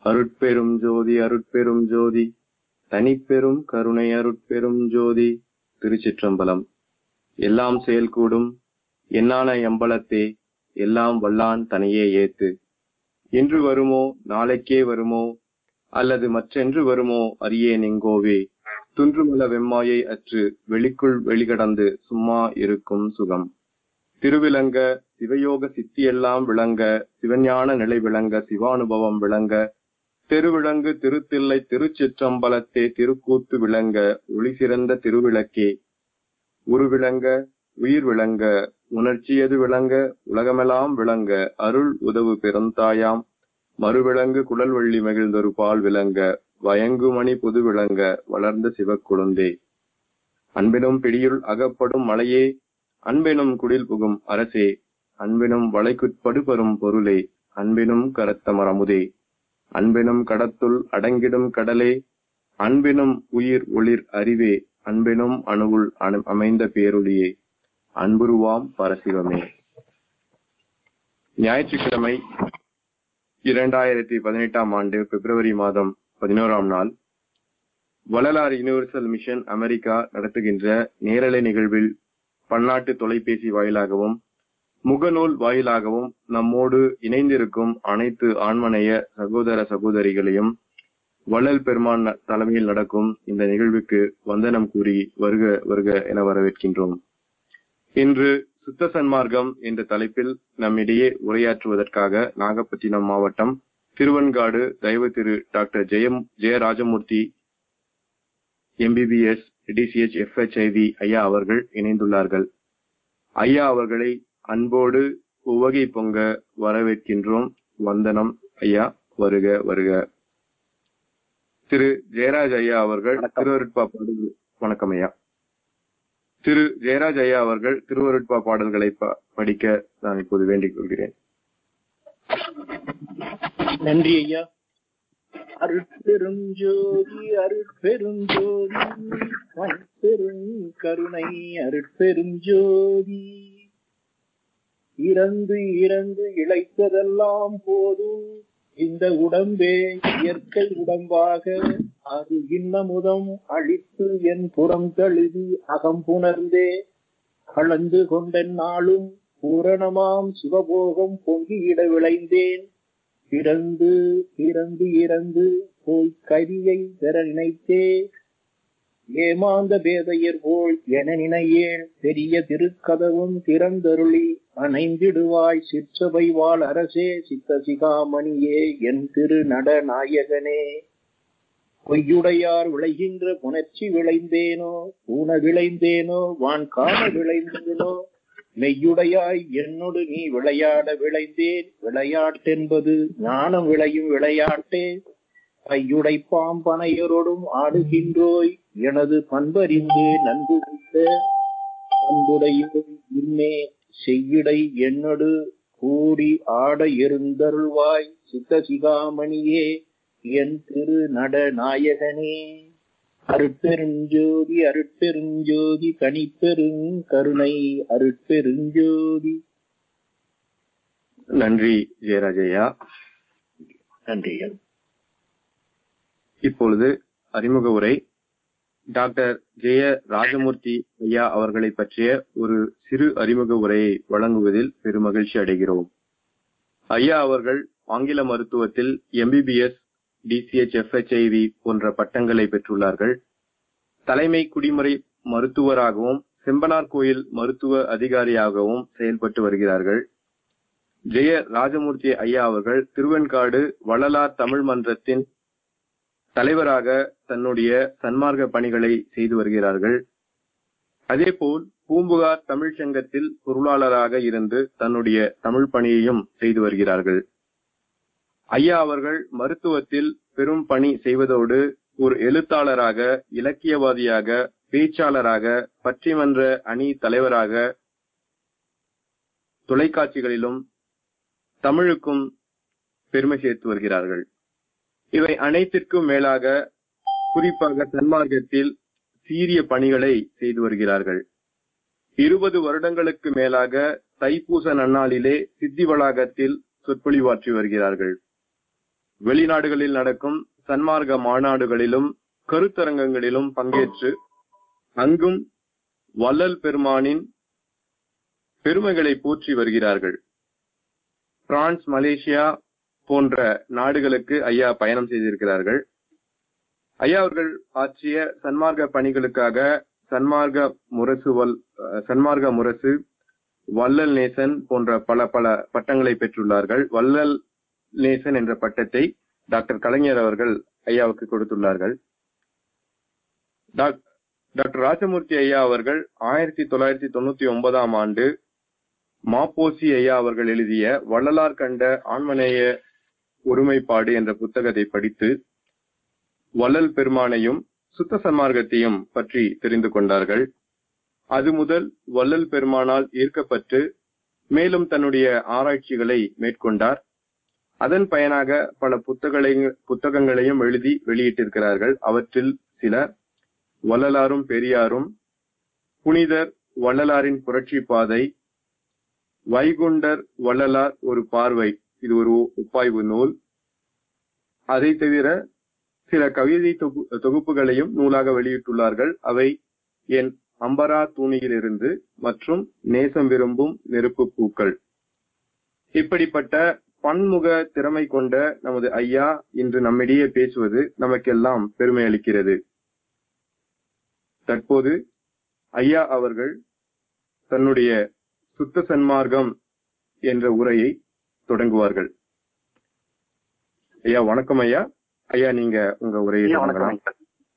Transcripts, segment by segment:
அருட்பெரும் ஜோதி அருட்பெரும் ஜோதி தனிப்பெரும் கருணை அருட்பெரும் ஜோதி திருச்சிற்றம்பலம் எல்லாம் செயல்கூடும் என்னான எம்பலத்தே எல்லாம் வல்லான் தனையே ஏத்து இன்று வருமோ நாளைக்கே வருமோ அல்லது மற்றென்று வருமோ அறியேன் எங்கோவே துன்றுமல வெம்மாயை அற்று வெளிக்குள் வெளிகடந்து சும்மா இருக்கும் சுகம் திருவிளங்க சிவயோக சித்தியெல்லாம் விளங்க சிவஞான நிலை விளங்க சிவானுபவம் விளங்க தெருவிளங்கு திருத்தில்லை திருச்சிற்றம்பலத்தே திருக்கூத்து விளங்க ஒளி சிறந்த திருவிளக்கே உருவிளங்க உயிர் விளங்க உணர்ச்சியது விளங்க உலகமெல்லாம் விளங்க அருள் உதவு பெருந்தாயாம் மறுவிளங்கு குழல்வள்ளி மகிழ்ந்தொரு பால் விளங்க வயங்குமணி புது விளங்க வளர்ந்த சிவக்குழுந்தே அன்பினும் பிடியுள் அகப்படும் மலையே அன்பினும் குடில் புகும் அரசே அன்பினும் வளைக்குட்படுபெறும் பொருளே அன்பினும் கரத்த மரமுதே அன்பினும் கடத்துள் அடங்கிடும் கடலே அன்பினும் உயிர் ஒளிர் அறிவே அன்பினும் அணுவுள் அணு அமைந்த பேரொளியே அன்புருவாம் பரசிவமே ஞாயிற்றுக்கிழமை இரண்டாயிரத்தி பதினெட்டாம் ஆண்டு பிப்ரவரி மாதம் பதினோராம் நாள் வள்ளலார் யுனிவர்சல் மிஷன் அமெரிக்கா நடத்துகின்ற நேரலை நிகழ்வில் பன்னாட்டு தொலைபேசி வாயிலாகவும் முகநூல் வாயிலாகவும் நம்மோடு இணைந்திருக்கும் அனைத்து ஆண்மனைய சகோதர சகோதரிகளையும் வள்ளல் பெருமான் தலைமையில் நடக்கும் இந்த நிகழ்வுக்கு வந்தனம் கூறி வருக வருக என வரவேற்கின்றோம் இன்று சுத்த சன்மார்க்கம் என்ற தலைப்பில் நம்மிடையே உரையாற்றுவதற்காக நாகப்பட்டினம் மாவட்டம் திருவன்காடு தயவு Thiru doctor Jeyam Jeyarajamoorthy MBBS DCH FHIV ஐயா அவர்கள் இணைந்துள்ளார்கள் ஐயா அவர்களை அன்போடு உவகை பொங்க வரவேற்கின்றோம் வந்தனம் ஐயா வருக வருக திரு ஜெயராஜ் ஐயா அவர்கள் திருவருட்பா பாடல்கள் வணக்கம் ஐயா திரு ஜெயராஜ் ஐயா அவர்கள் திருவருட்பா பாடல்களை படிக்க நான் இப்போது வேண்டிக் கொள்கிறேன் நன்றி ஐயா அருட்பெருஞ்சோதி அருட்பெருஞ்சோதி பெரும் கருணை அருட்பெருஞ்சோதி இறந்து இறந்து இழைத்ததெல்லாம் போதும் இந்த உடம்பே இயற்கை உடம்பாக அது இன்னமுதம் அழித்து என் புறம் தழுதி அகம் புணர்ந்தே கலந்து கொண்ட நாளும் பூரணமாம் சிவபோகம் பொங்கியிட விளைந்தேன் பிறந்து பிறந்து இறந்து போய் கரியை பெற நினைத்தே ஏமாந்த பேதையர் போல் என நினையேன் பெரிய திருக்கதவும் திறந்தருளி அணைந்திடுவாய் சிற்றபை வாழ் அரசே சித்த சிகாமணியே என் திரு நட நாயகனே பொய்யுடையார் விளைகின்ற புணர்ச்சி விளைந்தேனோ ஊன விளைந்தேனோ வான் காண விளைந்தேனோ மெய்யுடையாய் என்னோடு நீ விளையாட விளைந்தேன் விளையாட்டென்பது ஞானம் விளையும் விளையாட்டே கையுடை பாம்பனையரோடும் ஆடுகின்றோய் எனது பண்பறிந்து நன்கு அன்புடையோய் இன்னே செய்யிடை என்னோடு கூடி ஆட இருந்தருள்வாய் சித்த சிகாமணியே என் திரு நட நாயகனே அருட்பெருஞ்சோதி அருட்பெருஞ்சோதி தனிப்பெருங் கருணை அருட்பெருஞ்சோதி நன்றி ஜெயராஜையா நன்றி இப்பொழுது அறிமுக உரை டாக்டர் ஜெய ராஜமூர்த்தி ஐயா அவர்களை பற்றிய ஒரு சிறு அறிமுக உரையை வழங்குவதில் பெருமகிழ்ச்சி அடைகிறோம் ஐயா அவர்கள் ஆங்கில மருத்துவத்தில் எம்பிபிஎஸ் டிசிஎச் எஃப்ஹெச்ஐவி போன்ற பட்டங்களை பெற்றுள்ளார்கள் தலைமை குடிமுறை மருத்துவராகவும் செம்பனார் கோயில் மருத்துவ அதிகாரியாகவும் செயல்பட்டு வருகிறார்கள் ஜெய ராஜமூர்த்தி ஐயா அவர்கள் திருவெண்காடு வள்ளலார் தமிழ் மன்றத்தின் தலைவராக தன்னுடைய சன்மார்க்க பணிகளை செய்து வருகிறார்கள் அதேபோல் பூம்புகார் தமிழ் சங்கத்தில் பொருளாளராக இருந்து தன்னுடைய தமிழ் பணியையும் செய்து வருகிறார்கள் ஐயா அவர்கள் மருத்துவத்தில் பெரும் பணி செய்வதோடு ஒரு எழுத்தாளராக இலக்கியவாதியாக பேச்சாளராக பற்றிமன்ற அணி தலைவராக தொலைக்காட்சிகளிலும் தமிழுக்கும் பெருமை சேர்த்து வருகிறார்கள் இவை அனைத்திற்கும் மேலாக குறிப்பாக சன்மார்க்கத்தில் சீரிய பணிகளை செய்து வருகிறார்கள் இருபது வருடங்களுக்கு மேலாக தைப்பூச நன்னாளிலே சித்தி வளாகத்தில் சொற்பொழிவாற்றி வருகிறார்கள் வெளிநாடுகளில் நடக்கும் சன்மார்க்க மாநாடுகளிலும் கருத்தரங்கங்களிலும் பங்கேற்று அங்கும் வள்ளல் பெருமானின் பெருமைகளை போற்றி வருகிறார்கள் பிரான்ஸ் மலேசியா போன்ற நாடுகளுக்கு ஐயா பயணம் செய்திருக்கிறார்கள் ஐயா அவர்கள் ஆற்றிய சன்மார்க்க பணிகளுக்காக சன்மார்க்க முரசு வல் அஹ், சன்மார்க்க முரசு வள்ளல் நேசன் போன்ற பல பல பட்டங்களை பெற்றுள்ளார்கள் வள்ளல் நேசன் என்ற பட்டத்தை டாக்டர் கலைஞர் அவர்கள் ஐயாவுக்கு கொடுத்துள்ளார்கள் டாக்- டாக்டர் ராஜமூர்த்தி ஐயா அவர்கள் ஆயிரத்தி தொள்ளாயிரத்தி தொண்ணூத்தி ஒன்பதாம் ஆண்டு மாப்போசி ஐயா அவர்கள் எழுதிய வள்ளலார் கண்ட ஆன்மநேய ஒருமைப்பாடு என்ற புத்தகத்தை படித்து வள்ளல் பெருமானையும் சுத்த சன்மார்க்கத்தையும் பற்றி தெரிந்து கொண்டார்கள் அது முதல் வள்ளல் பெருமானால் ஈர்க்கப்பட்டு மேலும் தன்னுடைய ஆராய்ச்சிகளை மேற்கொண்டார் அதன் பயனாக பல புத்தகங்களை புத்தகங்களையும் எழுதி வெளியிட்டிருக்கிறார்கள் அவற்றில் சில வள்ளலாரும் பெரியாரும் புனிதர் வள்ளலாரின் புரட்சி பாதை வைகுண்டர் வள்ளலார் ஒரு பார்வை இது ஒரு ஒப்பாய்வு நூல் அதை தவிர சில கவிதை தொகு- தொகுப்புகளையும் நூலாக வெளியிட்டுள்ளார்கள் அவை என் அம்பரா தூணியிலிருந்து மற்றும் நேசம் விரும்பும் நெருப்பு பூக்கள் இப்படிப்பட்ட பன்முக திறமை கொண்ட நமது ஐயா இன்று நம்மிடையே பேசுவது நமக்கெல்லாம் பெருமை அளிக்கிறது தற்போது ஐயா அவர்கள் தன்னுடைய சுத்த சன்மார்க்கம் என்ற உரையை தொடங்குவார்கள் ஐயா வணக்கம் ஐயா ஐயா நீங்க உங்க உரையை ஐயா, தொடங்கலாம் வணக்கம்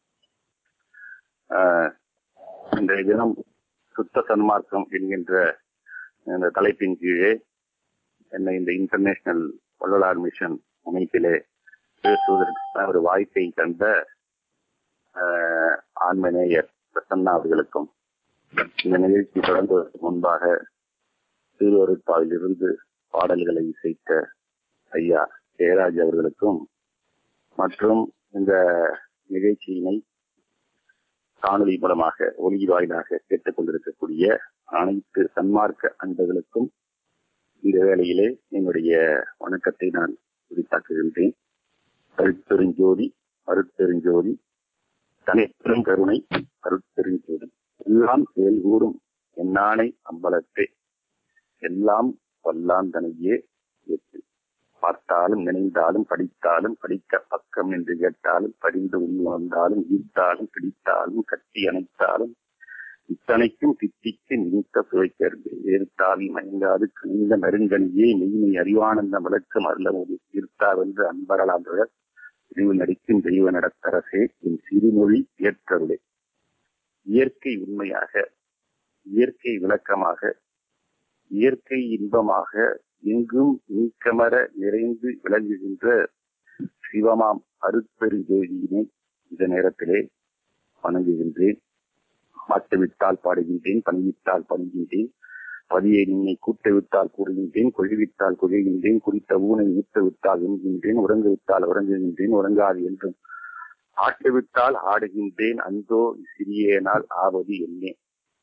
ஆஹ், இன்றைய தினம் சுத்த சன்மார்க்கம் என்கின்ற இந்த தலைப்பின் கீழே என்னை இந்த இன்டர்நேஷனல் வள்ளலார் மிஷன் அமைப்பிலே பேசுவதற்கான ஒரு வாய்ப்பை தந்த ஆஹ், ஆன்மநேயர் பிரசன்னா அவர்களுக்கும் இந்த நிகழ்ச்சி தொடங்குவதற்கு முன்பாக திருவருட்பாவில் இருந்து பாடல்களை இசைத்த ஐயா ஜெயராஜ் அவர்களுக்கும் மற்றும் இந்த நிகழ்ச்சியினை காணொலி மூலமாக ஒளி வாயிலாக கேட்டுக் கொண்டிருக்கக்கூடிய அனைத்து சன்மார்க்க அன்பர்களுக்கும் இந்த வேளையிலே என்னுடைய வணக்கத்தை நான் உரித்தாக்குகின்றேன் அருட்பெருஞ்சோதி அருட்பெருஞ்சோதி தனிப்பெரும் கருணை அருட்பெருஞ்சோதி எல்லாம் செயல்கூடும் என்னானை அம்பலத்தே எல்லாம் வல்லாந்தனையே ஏற்று பார்த்தாலும் நினைந்தாலும் படித்தாலும் படிக்க பக்கம் என்று கேட்டாலும் படிந்து உள் வந்தாலும் ஈர்த்தாலும் பிடித்தாலும் கட்டி அணைத்தாலும் இத்தனைக்கும் தித்திக்கு நினைத்த சுவைக்கருது ஏற்றாவி மயங்காது கணிந்த நெருங்கனியே மெய்மை அறிவானந்த விளக்கம் அருளமோதி தீர்த்தாவென்று அன்பரலாந்தவர் பிரிவு நடிக்கும் தெய்வ நடத்தரசே என் சிறுமொழி ஏற்றருளே இயற்கை உண்மையாக இயற்கை விளக்கமாக இயற்கை இன்பமாக எங்கும் நீக்கமர நிறைந்து விளங்குகின்ற சிவமாம் அருட்பெருஞ்சோதியினை இந்த நேரத்திலே வணங்குகின்றேன் மாட்டுவிட்டால் பாடுகின்றேன் பணிவிட்டால் பணிகின்றேன் பதியை நின்னை கூட்ட விட்டால் கூறுகின்றேன் கொழிவிட்டால் கொழிகின்றேன் குறித்த ஊனை ஊட்ட விட்டால் உண்கின்றேன் உறங்க விட்டால் உறங்குகின்றேன் உறங்காது என்றும் ஆட்டுவிட்டால் ஆடுகின்றேன் அந்தோ சிறியேனால் ஆவது என்னே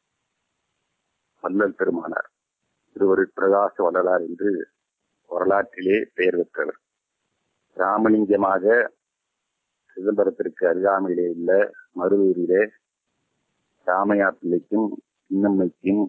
வள்ளல் பெருமானார் திருவருட் பிரகாச வள்ளலார் என்று வரலாற்றிலே பெயர் பெற்றவர் ராமலிங்கமாக சிதம்பரத்திற்கு அருகாமையிலே உள்ள மருதூரிலே ராமையா பிள்ளைக்கும் இன்னம்மைக்கும்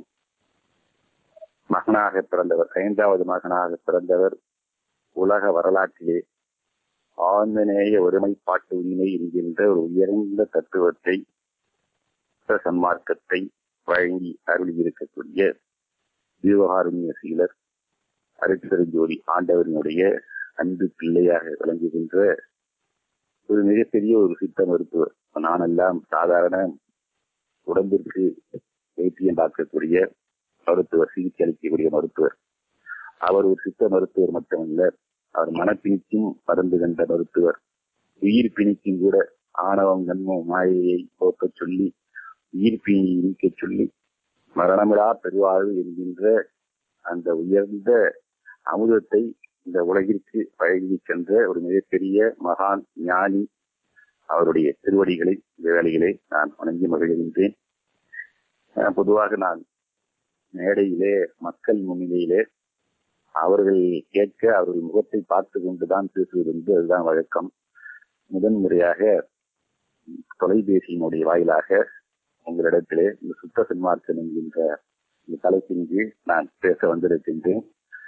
மகனாக பிறந்தவர் ஐந்தாவது மகனாக பிறந்தவர் உலக வரலாற்றிலே ஆந்தநேய ஒருமைப்பாட்டு உரிமை என்கின்ற ஒரு உயர்ந்த தத்துவத்தை சன்மார்க்கத்தை வழங்கி அருளியிருக்கக்கூடிய ஜீவகாருண்ய சீலர் அருட்பெருஞ்சோதி ஆண்டவரினுடைய அன்பு பிள்ளையாக விளங்குகின்ற ஒரு மிகப்பெரிய ஒரு சித்த மருத்துவர் நானெல்லாம் சாதாரண உடம்பிற்கு வைத்தியம் பார்க்கக்கூடிய மருத்துவர் சிகிச்சை அளிக்கக்கூடிய மருத்துவர் அவர் ஒரு சித்த மருத்துவர் மட்டுமல்ல அவர் மனப்பிணிக்கும் மருந்து கண்ட மருத்துவர் உயிர் பிணிக்கும் கூட ஆணவம் கண்மம் மாயையை போக்கச் சொல்லி உயிர் பிணியை நீக்கச் சொல்லி மரணமிலா பெருவாழ்வு என்கின்ற அந்த உயர்ந்த அமுதத்தை இந்த உலகிற்கு வழங்கி சென்ற ஒரு மிகப்பெரிய மகான் ஞானி அவருடைய திருவடிகளை இந்த வேளையிலே நான் வணங்கி மகிழ்கின்றேன் அஹ் பொதுவாக நான் மேடையிலே மக்கள் முன்னிலையிலே அவர்கள் கேட்க அவர்கள் முகத்தை பார்த்து கொண்டுதான் பேசுவது என்று அதுதான் வழக்கம் முதன்முறையாக தொலைபேசியினுடைய வாயிலாக உங்களிடத்திலே இந்த சுத்த சன்மார்க்கன் என்கின்ற இந்த தலைப்பின் கீழ் நான் பேச வந்திருக்கின்றேன்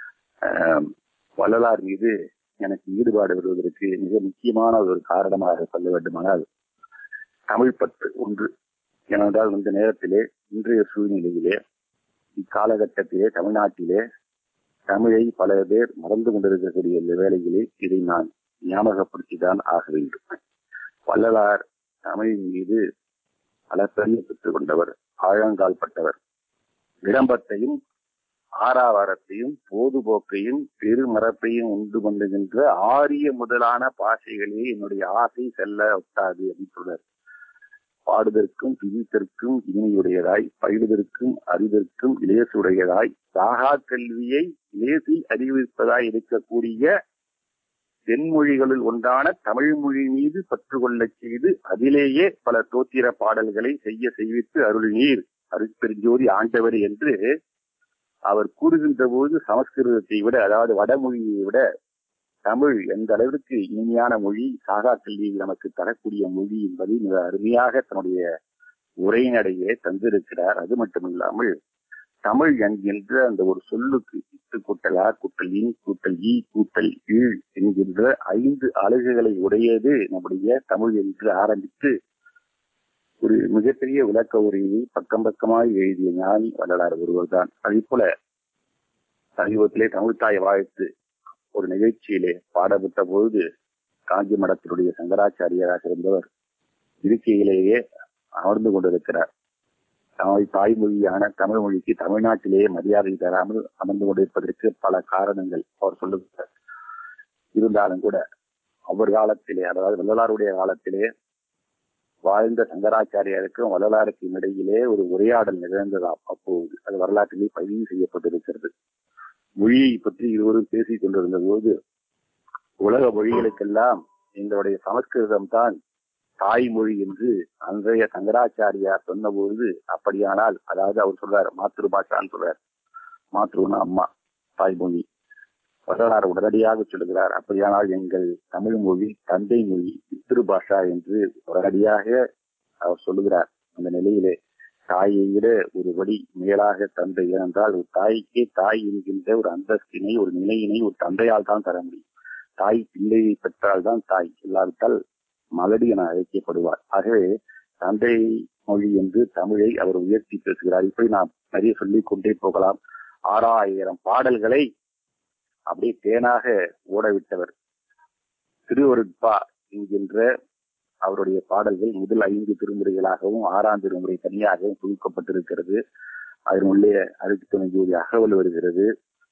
ஆஹ் வள்ளலார் மீது எனக்கு ஈடுபாடு வருவதற்கு மிக முக்கியமான ஒரு காரணமாக சொல்ல வேண்டுமானால் தமிழ் பற்று ஒன்று ஏனென்றால் இந்த நேரத்திலே இன்றைய சூழ்நிலையிலே இக்காலகட்டத்திலே தமிழ்நாட்டிலே தமிழை பல பேர் மறந்து கொண்டிருக்கக்கூடிய இந்த வேளையிலே இதை நான் ஞாபகப்படுத்திதான் ஆக வேண்டும் வள்ளலார் தமிழின் மீது அளப்பரிய பெற்றுக் கொண்டவர் ஆழங்கால் பட்டவர் விளம்பரத்தையும் ஆறாவாரத்தையும் பொதுபோக்கையும் பெருமரப்பையும் உண்டு பண்ணுகின்ற ஆரிய முதலான பாஷைகளே என்னுடைய ஆசை செல்ல ஒட்டாது அப்படின்னு சொல்றார் பாடுதற்கும் பிரித்தற்கும் இனிமையுடையதாய் பயிலுதற்கும் அறிதற்கும் இலேசுடையதாய் சாகா கல்வியை இலேசி அறிவிப்பதாய் இருக்கக்கூடிய தென்மொழிகளுள் ஒன்றான தமிழ் மொழி மீது பற்று கொள்ளச் செய்து அதிலேயே பல தோத்திர பாடல்களை செய்ய செய்வித்து அருள் நீர் அருட்பெருஞ்சோதி ஆண்டவர் என்று அவர் கூறுகின்ற போது சமஸ்கிருதத்தை விட அதாவது வடமொழியை விட தமிழ் எந்த அளவிற்கு இனிமையான மொழி சாகா கல்வியை நமக்கு தரக்கூடிய மொழி என்பதை மிக அருமையாக தன்னுடைய உரைநடையே தந்திருக்கிறார் அது மட்டுமில்லாமல் தமிழ் என்கின்ற அந்த ஒரு சொல்லுக்கு இட்டு கூட்டலா கூட்டல் இன் கூட்டல் ஈ கூட்டல் ஈழ் என்கின்ற ஐந்து அழகுகளை உடையது நம்முடைய தமிழ் என்று ஆரம்பித்து ஒரு மிகப்பெரிய விளக்க உரையை பக்கம் பக்கமாய் எழுதிய ஞானி வள்ளலார் ஒருவர் தான் அதே போல சமீபத்திலே தமிழ்தாய் வாழ்த்து ஒரு நிகழ்ச்சியிலே பாடப்பட்ட பொழுது காஞ்சி மடத்தினுடைய சங்கராச்சாரியராக இருந்தவர் இருக்கையிலேயே அமர்ந்து கொண்டிருக்கிறார் தமிழ் தாய்மொழியான தமிழ் மொழிக்கு தமிழ்நாட்டிலேயே மரியாதை தராமல் அமர்ந்து கொண்டிருப்பதற்கு பல காரணங்கள் அவர் சொல்லுகிறார் இருந்தாலும் கூட அவர் காலத்திலே அதாவது வள்ளலாருடைய காலத்திலே வாழ்ந்த சங்கராச்சாரியாருக்கும் வள்ளலாருக்கும் இடையிலே ஒரு உரையாடல் நிகழ்ந்ததாம் அப்போது அது வரலாற்றிலே பதிவு செய்யப்பட்டிருக்கிறது மொழியை பற்றி இருவரும் பேசிக் கொண்டிருந்த போது உலக மொழிகளுக்கெல்லாம் எங்களுடைய சமஸ்கிருதம் தான் தாய்மொழி என்று அன்றைய சங்கராச்சாரியார் சொன்னபோது அப்படியானால் அதாவது அவர் சொல்றார் மாத்ரு பாஷான்னு சொல்றார் மாத்ருனா அம்மா தாய்மொழி வரலாறு உடனடியாக சொல்லுகிறார் அப்படியானால் எங்கள் தமிழ் மொழி தந்தை மொழி பித்ரு பாஷா என்று உடனடியாக அவர் சொல்லுகிறார் அந்த நிலையிலே தாயை விட ஒரு வழி மேலாக தந்தை ஏனென்றால் ஒரு தாய்க்கே தாய் என்கின்ற ஒரு அந்தஸ்தினை ஒரு நிலையினை ஒரு தந்தையால் தான் தர முடியும் தாய் பிள்ளையை பெற்றால்தான் தாய் இல்லாவிட்டால் மலடி என அழைக்கப்படுவார் ஆகவே தந்தை மொழி என்று தமிழை அவர் உயர்த்தி பேசுகிறார் இப்படி நாம் நிறைய சொல்லிக் கொண்டே போகலாம் ஆறாயிரம் பாடல்களை அப்படியே தேனாக ஓடவிட்டவர் திருவருட்பா என்கின்ற அவருடைய பாடல்கள் முதல் ஐந்து திருமுறைகளாகவும் ஆறாம் திருமுறை தனியாகவும் தொகுக்கப்பட்டிருக்கிறது அதன் உள்ளே அழுக்கு துணை ஜோதி அகவல் வருகிறது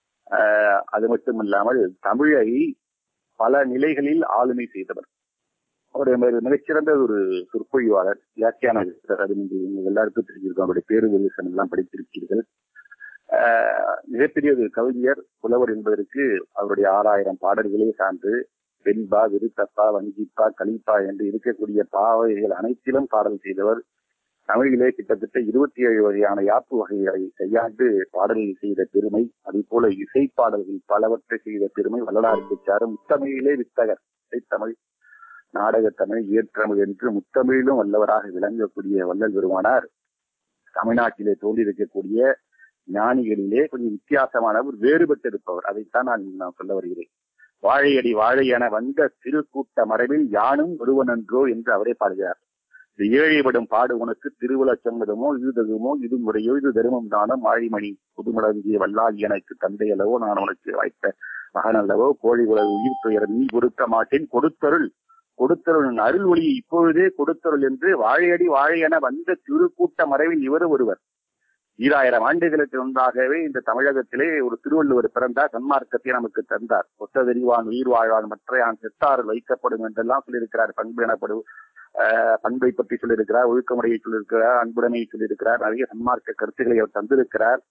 ஆஹ் அது மட்டுமில்லாமல் தமிழை பல நிலைகளில் ஆளுமை செய்தவர் அவர் மிகச்சிறந்த ஒரு சொற்பொழிவாளர் வியாக்கியான அது நீங்கள் எல்லாருக்கும் தெரிஞ்சிருக்கும் அவருடைய பேரு விமர்சனம் எல்லாம் படித்திருக்கிறீர்கள் மிகப்பெரிய ஒரு கவிஞர் புலவர் என்பதற்கு அவருடைய ஆறாயிரம் பாடல்களே சான்று வெண்பா விருத்தப்பா வஞ்சிப்பா கலிப்பா என்று இருக்கக்கூடிய பாவைகள் அனைத்திலும் பாடல் செய்தவர் தமிழிலே கிட்டத்தட்ட இருபத்தி ஏழு வகையான யாப்பு வகைகளை கையாண்டு பாடல்கள் செய்த பெருமை அதே போல இசை பாடல்கள் பலவற்றை செய்த பெருமை வள்ளலாருக்கு சாரும் முத்தமிழிலே வித்தகர் இசைத்தமிழ் நாடகத்தமிழ் இயற்றமிழ் என்று முத்தமிழிலும் வல்லவராக விளங்கக்கூடிய வள்ளல் பெருமானார் தமிழ்நாட்டிலே தோன்றியிருக்கக்கூடிய ஞானிகளிலே கொஞ்சம் வித்தியாசமானவர் வேறுபட்டிருப்பவர் அதைத்தான் நான் நான் சொல்ல வருகிறேன் வாழையடி வாழை என வந்த திருக்கூட்ட மரபில் யானும் ஒருவனன்றோ என்று அவரே பாடுகிறார் இந்த ஏழைப்படும் பாடு உனக்கு திருவிழா சம்மதமோ இது தகுமோ இது முறையோ இது தருமம் தானோ மாழிமணி புதுமலங்கிய வல்லால் எனக்கு தந்தை அல்லவோ நான் உனக்கு வாய்த்த மகன் அல்லவோ கோழி உலக உயிர் துயர நீ பொறுக்க மாட்டேன் கொடுத்தருள் கொடுத்தருள் அருள் ஒளியை இப்பொழுதே கொடுத்தருள் என்று வாழையடி வாழை என வந்த திருக்கூட்ட மறைவில் இவர் ஒருவர் ஈராயிரம் ஆண்டுகளுக்கு முன்பாகவே இந்த தமிழகத்திலே ஒரு திருவள்ளுவர் பிறந்தார் சன்மார்க்கத்தை நமக்கு தந்தார் ஒத்ததெறிவான் உயிர் வாழ்வான் மற்றையான் செத்தாறு வைக்கப்படும் என்றெல்லாம் சொல்லியிருக்கிறார் பண்பு எனப்படும் பண்பை பற்றி சொல்லியிருக்கிறார் ஒழுக்கமுறையை சொல்லியிருக்கிறார் அன்புடைமையை சொல்லியிருக்கிறார் நிறைய சன்மார்க்க கருத்துக்களை அவர் தந்திருக்கிறார்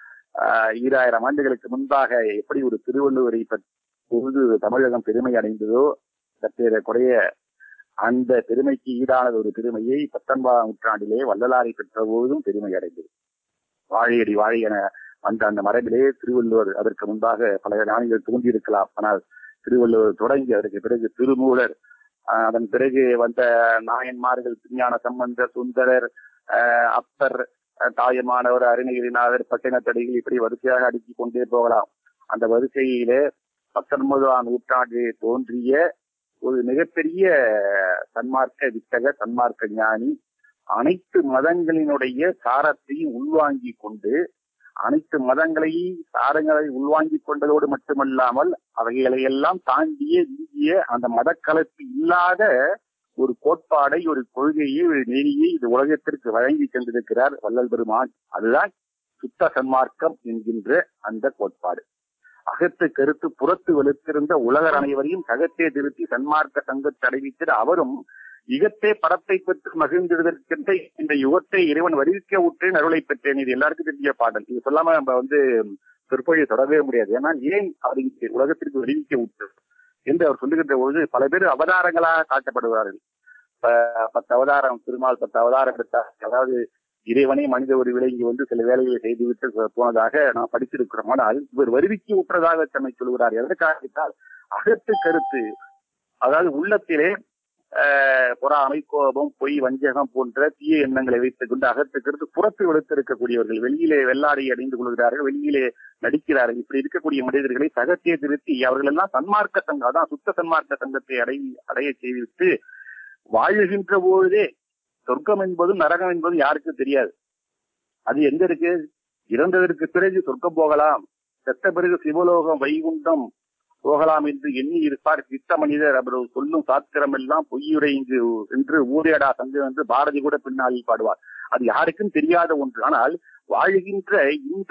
ஈராயிரம் ஆண்டுகளுக்கு முன்பாக எப்படி ஒரு திருவள்ளுவரை பொழுது தமிழகம் பெருமை அடைந்ததோ சற்றே குறைய அந்த பெருமைக்கு ஈடானது ஒரு பெருமையை பத்தொன்பதாம் நூற்றாண்டிலே வள்ளலாரை பெற்ற போதும் பெருமை அடைந்தது வாழையடி வாழை என அந்த அந்த மரபிலே திருவள்ளுவர் அதற்கு முன்பாக பல ஞானிகள் தோன்றியிருக்கலாம் ஆனால் திருவள்ளுவர் தொடங்கி அதற்கு பிறகு திருமூலர் ஆஹ் அதன் பிறகு வந்த நாயன்மார்கள் விஞ்ஞான சம்பந்தர் சுந்தரர் ஆஹ் அப்பர் ஆஹ் தாயமானவர் அருணகிரிநாதர் பட்டினத்தடிகள் இப்படி வரிசையாக அடுக்கிக் கொண்டே போகலாம் அந்த வரிசையிலே பத்தொன்பதாம் நூற்றாண்டிலே தோன்றிய ஒரு மிகப்பெரிய சன்மார்க்க வித்தக சன்மார்க்க ஞானி அனைத்து மதங்களினுடைய சாரத்தையும் உள்வாங்கிக் கொண்டு அனைத்து மதங்களையும் சாரங்களை உள்வாங்கிக் கொண்டதோடு மட்டுமல்லாமல் அவைகளை எல்லாம் தாண்டிய இந்திய அந்த மதக்கலப்பு இல்லாத ஒரு கோட்பாடை ஒரு கொள்கையை ஒரு நெறியை இந்த உலகத்திற்கு வழங்கி சென்றிருக்கிறார் வள்ளல் பெருமான் அதுதான் சுத்த சன்மார்க்கம் என்கின்ற அந்த கோட்பாடு அகத்து கருத்து புறத்து வெளுத்திருந்த உலகர் அனைவரையும் சகத்தே திருத்தி சன்மார்க்க சங்கத்தை அடைவித்து அவரும் இகத்தே படத்தை பெற்று மகிழ்ந்திருக்கின்ற இந்த யுகத்தை இறைவன் வருவிக்க விட்டேன் அருளை பெற்றேன் இது எல்லாருக்கும் தெரிஞ்ச பாடல் இது சொல்லாம நம்ம வந்து சொற்பொழியை தொடரவே முடியாது ஏன்னா ஏன் அவர் இங்கே உலகத்திற்கு வருவிக்க விட்டு என்று அவர் சொல்லுகின்ற பொழுது பல பேர் அவதாரங்களாக காட்டப்படுவார்கள் ப- பத்து அவதாரம் திருமால் பத்து அவதாரம் எடுத்தார் அதாவது இறைவனை மனித ஒரு விலங்கி வந்து சில வேலைகளை செய்துவிட்டு போனதாக நாம் படித்திருக்கிறோம் ஆனால் இவர் வருவிக்கு உற்றதாக தன்னை சொல்கிறார் எதற்காக என்றால் அகத்து கருத்து அதாவது உள்ளத்திலே ஆஹ், பொறாமை கோபம் பொய் வஞ்சகம் போன்ற தீய எண்ணங்களை வைத்துக் கொண்டு அகத்து கருத்து புறத்து வெளுத்திருக்கக்கூடியவர்கள் வெளியிலே வெள்ளாடை அணிந்து கொள்கிறார்கள் வெளியிலே நடிக்கிறார்கள் இப்படி இருக்கக்கூடிய மனிதர்களை சகத்திய திருத்தி அவர்கள் எல்லாம் சன்மார்க்க சங்கம் அதான் சுத்த சன்மார்க்க சங்கத்தை அடை அடைய செய்துவிட்டு வாழுகின்ற பொழுதே சொர்க்கம் என்பதும் நரகம் என்பதும் யாருக்கும் தெரியாது அது எங்க இருக்கு இறந்ததற்கு பிறகு சொர்க்கம் போகலாம் செத்த பிறகு சிவலோகம் வைகுண்டம் போகலாம் என்று எண்ணி இருப்பார் சித்த மனிதர் அவர் சொல்லும் சாத்திரம் எல்லாம் பொய்யுரை இங்கு என்று ஊரேடா சங்கம் என்று பாரதி கூட பின்னாளில் பாடுவார் அது யாருக்கும் தெரியாத ஒன்று ஆனால் வாழுகின்ற இந்த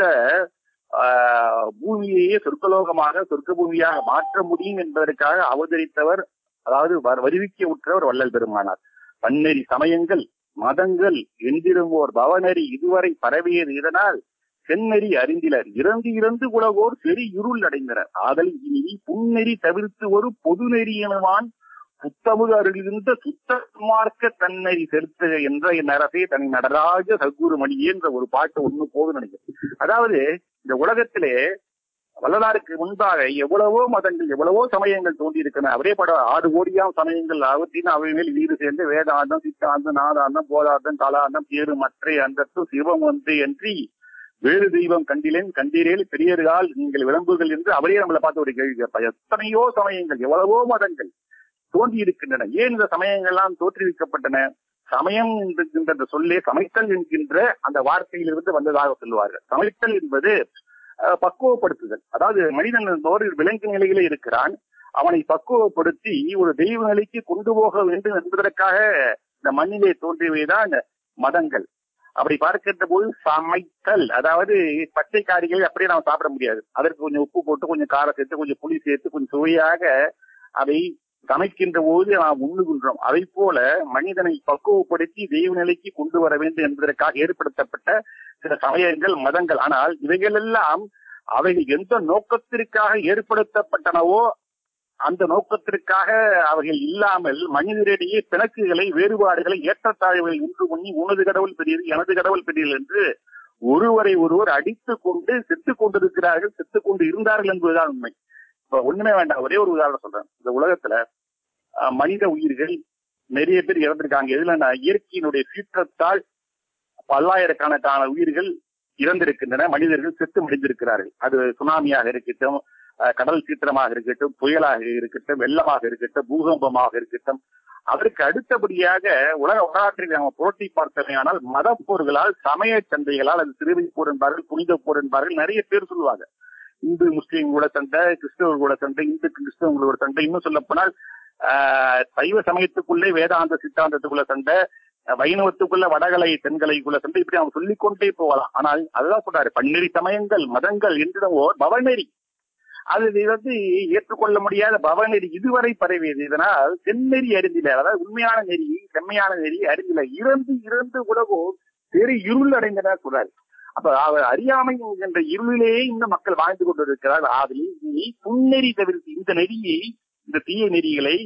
ஆஹ், பூமியையே சொர்க்கலோகமாக சொர்க்க பூமியாக மாற்ற முடியும் என்பதற்காக அவதரித்தவர் அதாவது வ- வருவிக்க உற்றவர் வள்ளல் பெருமானார் பன்னெறி சமயங்கள் மதங்கள் எந்திருங்கோர் பவநெறி இதுவரை பரவியது இதனால் செந்நெறி அறிந்திலர் இறந்து இறந்து உலகோர் செறி இருள் அடைந்தனர் ஆதல் இனி புன்னெறி தவிர்த்து ஒரு பொது நெறி எனவான் புத்தமுக அருளிருந்த சுத்த மார்க்க தன்னெறி செலுத்துக என்ற என் அரசே தனி நடராஜ சகுரு மணியே என்ற ஒரு பாட்டு ஒண்ணு போதும் நினைக்கிறேன் அதாவது இந்த உலகத்திலே வள்ளலாருக்கு முன்பாக எவ்வளவோ மதங்கள் எவ்வளவோ சமயங்கள் தோன்றி இருக்கின்றன அவரே பட ஆறு கோடியாம் சமயங்கள் அவற்றின் அவை மேல் வீடு சேர்ந்து வேதாந்தம் சித்தாந்தம் நாதாந்தம் போதாந்தம் காலாந்தம் பேரு மற்ற அந்தத்து சிவம் ஒன்று என்று வேறு தெய்வம் கண்டிலேன் கண்டீரேல் பெரியர்கள் நீங்கள் விளம்புகள் என்று அவரே நம்மளை பார்த்து ஒரு கேள்வி கேட்பார் எத்தனையோ சமயங்கள் எவ்வளவோ மதங்கள் தோன்றி இருக்கின்றன ஏன் இந்த சமயங்கள் எல்லாம் தோற்றுவிக்கப்பட்டன சமயம் என்கின்ற அந்த சொல்லே சமைத்தல் என்கின்ற அந்த வார்த்தையிலிருந்து வந்ததாக சொல்லுவார்கள் சமைத்தல் என்பது அஹ், பக்குவப்படுத்துதல் அதாவது மனிதன் ஒரு விலங்கு நிலையிலே இருக்கிறான் அவனை பக்குவப்படுத்தி ஒரு தெய்வ நிலைக்கு கொண்டு போக வேண்டும் என்பதற்காக இந்த மண்ணிலே தோன்றியவைதான் மதங்கள் அப்படி பார்க்கின்ற போது சமைத்தல் அதாவது பச்சை காரிகளை அப்படியே நாம் சாப்பிட முடியாது அதற்கு கொஞ்சம் உப்பு போட்டு கொஞ்சம் காரம் சேர்த்து கொஞ்சம் புளி சேர்த்து கொஞ்சம் சுவையாக அதை சமைக்கின்ற போது நாம் உண்ணுகின்றோம் அதை போல மனிதனை பக்குவப்படுத்தி தெய்வ நிலைக்கு கொண்டு வர வேண்டும் என்பதற்காக ஏற்படுத்தப்பட்ட சில சமயங்கள் மதங்கள் ஆனால் இவைகள் எல்லாம் அவைகள் எந்த நோக்கத்திற்காக ஏற்படுத்தப்பட்டனவோ அந்த நோக்கத்திற்காக அவைகள் இல்லாமல் மனிதரிடையே பிணக்குகளை வேறுபாடுகளை ஏற்றத்தாழ்வுகளை உண்டு பண்ணி உனது கடவுள் பெரியது எனது கடவுள் பெரியது என்று ஒருவரை ஒருவர் அடித்துக் கொண்டு செத்துக் கொண்டிருக்கிறார்கள் செத்துக் கொண்டு இருந்தார்கள் என்பதுதான் உண்மை இப்ப ஒண்ணுமே வேண்டாம் ஒரே ஒரு உதாரணம் சொல்றேன் இந்த உலகத்துல அஹ், மனித உயிர்கள் நிறைய பேர் இறந்திருக்காங்க எதுல இயற்கையினுடைய சீற்றத்தால் பல்லாயிரக்கணக்கான உயிர்கள் இறந்திருக்கின்றன மனிதர்கள் செத்து முடிந்திருக்கிறார்கள் அது சுனாமியாக இருக்கட்டும் அஹ், கடல் சீற்றமாக இருக்கட்டும் புயலாக இருக்கட்டும் வெள்ளமாக இருக்கட்டும் பூகம்பமாக இருக்கட்டும் அதற்கு அடுத்தபடியாக உலக வரலாற்றில் நாம் புரட்டி பார்த்தமையானால் மத போர்களால் சமய சண்டைகளால் அது சிறுவை போர் என்பார்கள் புனித போர் என்பார்கள் நிறைய பேர் சொல்லுவாங்க இந்து முஸ்லீம் கூட சண்டை கிறிஸ்தவர் கூட சண்டை இந்து கிறிஸ்தவங்களோட சண்டை இன்னும் சொல்ல போனால் ஆஹ், சைவ சமயத்துக்குள்ளே வேதாந்த சித்தாந்தத்துக்குள்ள சண்டை அஹ், வைணவத்துக்குள்ள வடகலை தென்கலைக்குள்ள சண்டை இப்படி அவங்க சொல்லிக்கொண்டே போகலாம் ஆனால் அதுதான் சொல்றாரு பன்னெறி சமயங்கள் மதங்கள் என்றிடவோ பவநெறி அது இது வந்து ஏற்றுக்கொள்ள முடியாத பவநெறி இதுவரை பரவியது இதனால் செந்நெறி அறிந்தில அதாவது உண்மையான நெறி செம்மையான நெறி அறிந்தில இறந்து இறந்து உலகோ பெரிய இருள் அடைந்தனர் சொல்றாரு அப்ப அவர் அறியாமை என்கின்ற இருளிலேயே இந்த மக்கள் வாழ்ந்து கொண்டிருக்கிறார் ஆதலில் நீ புன்னெறி தவிர்த்து இந்த நெறியை இந்த தீய நெறிகளை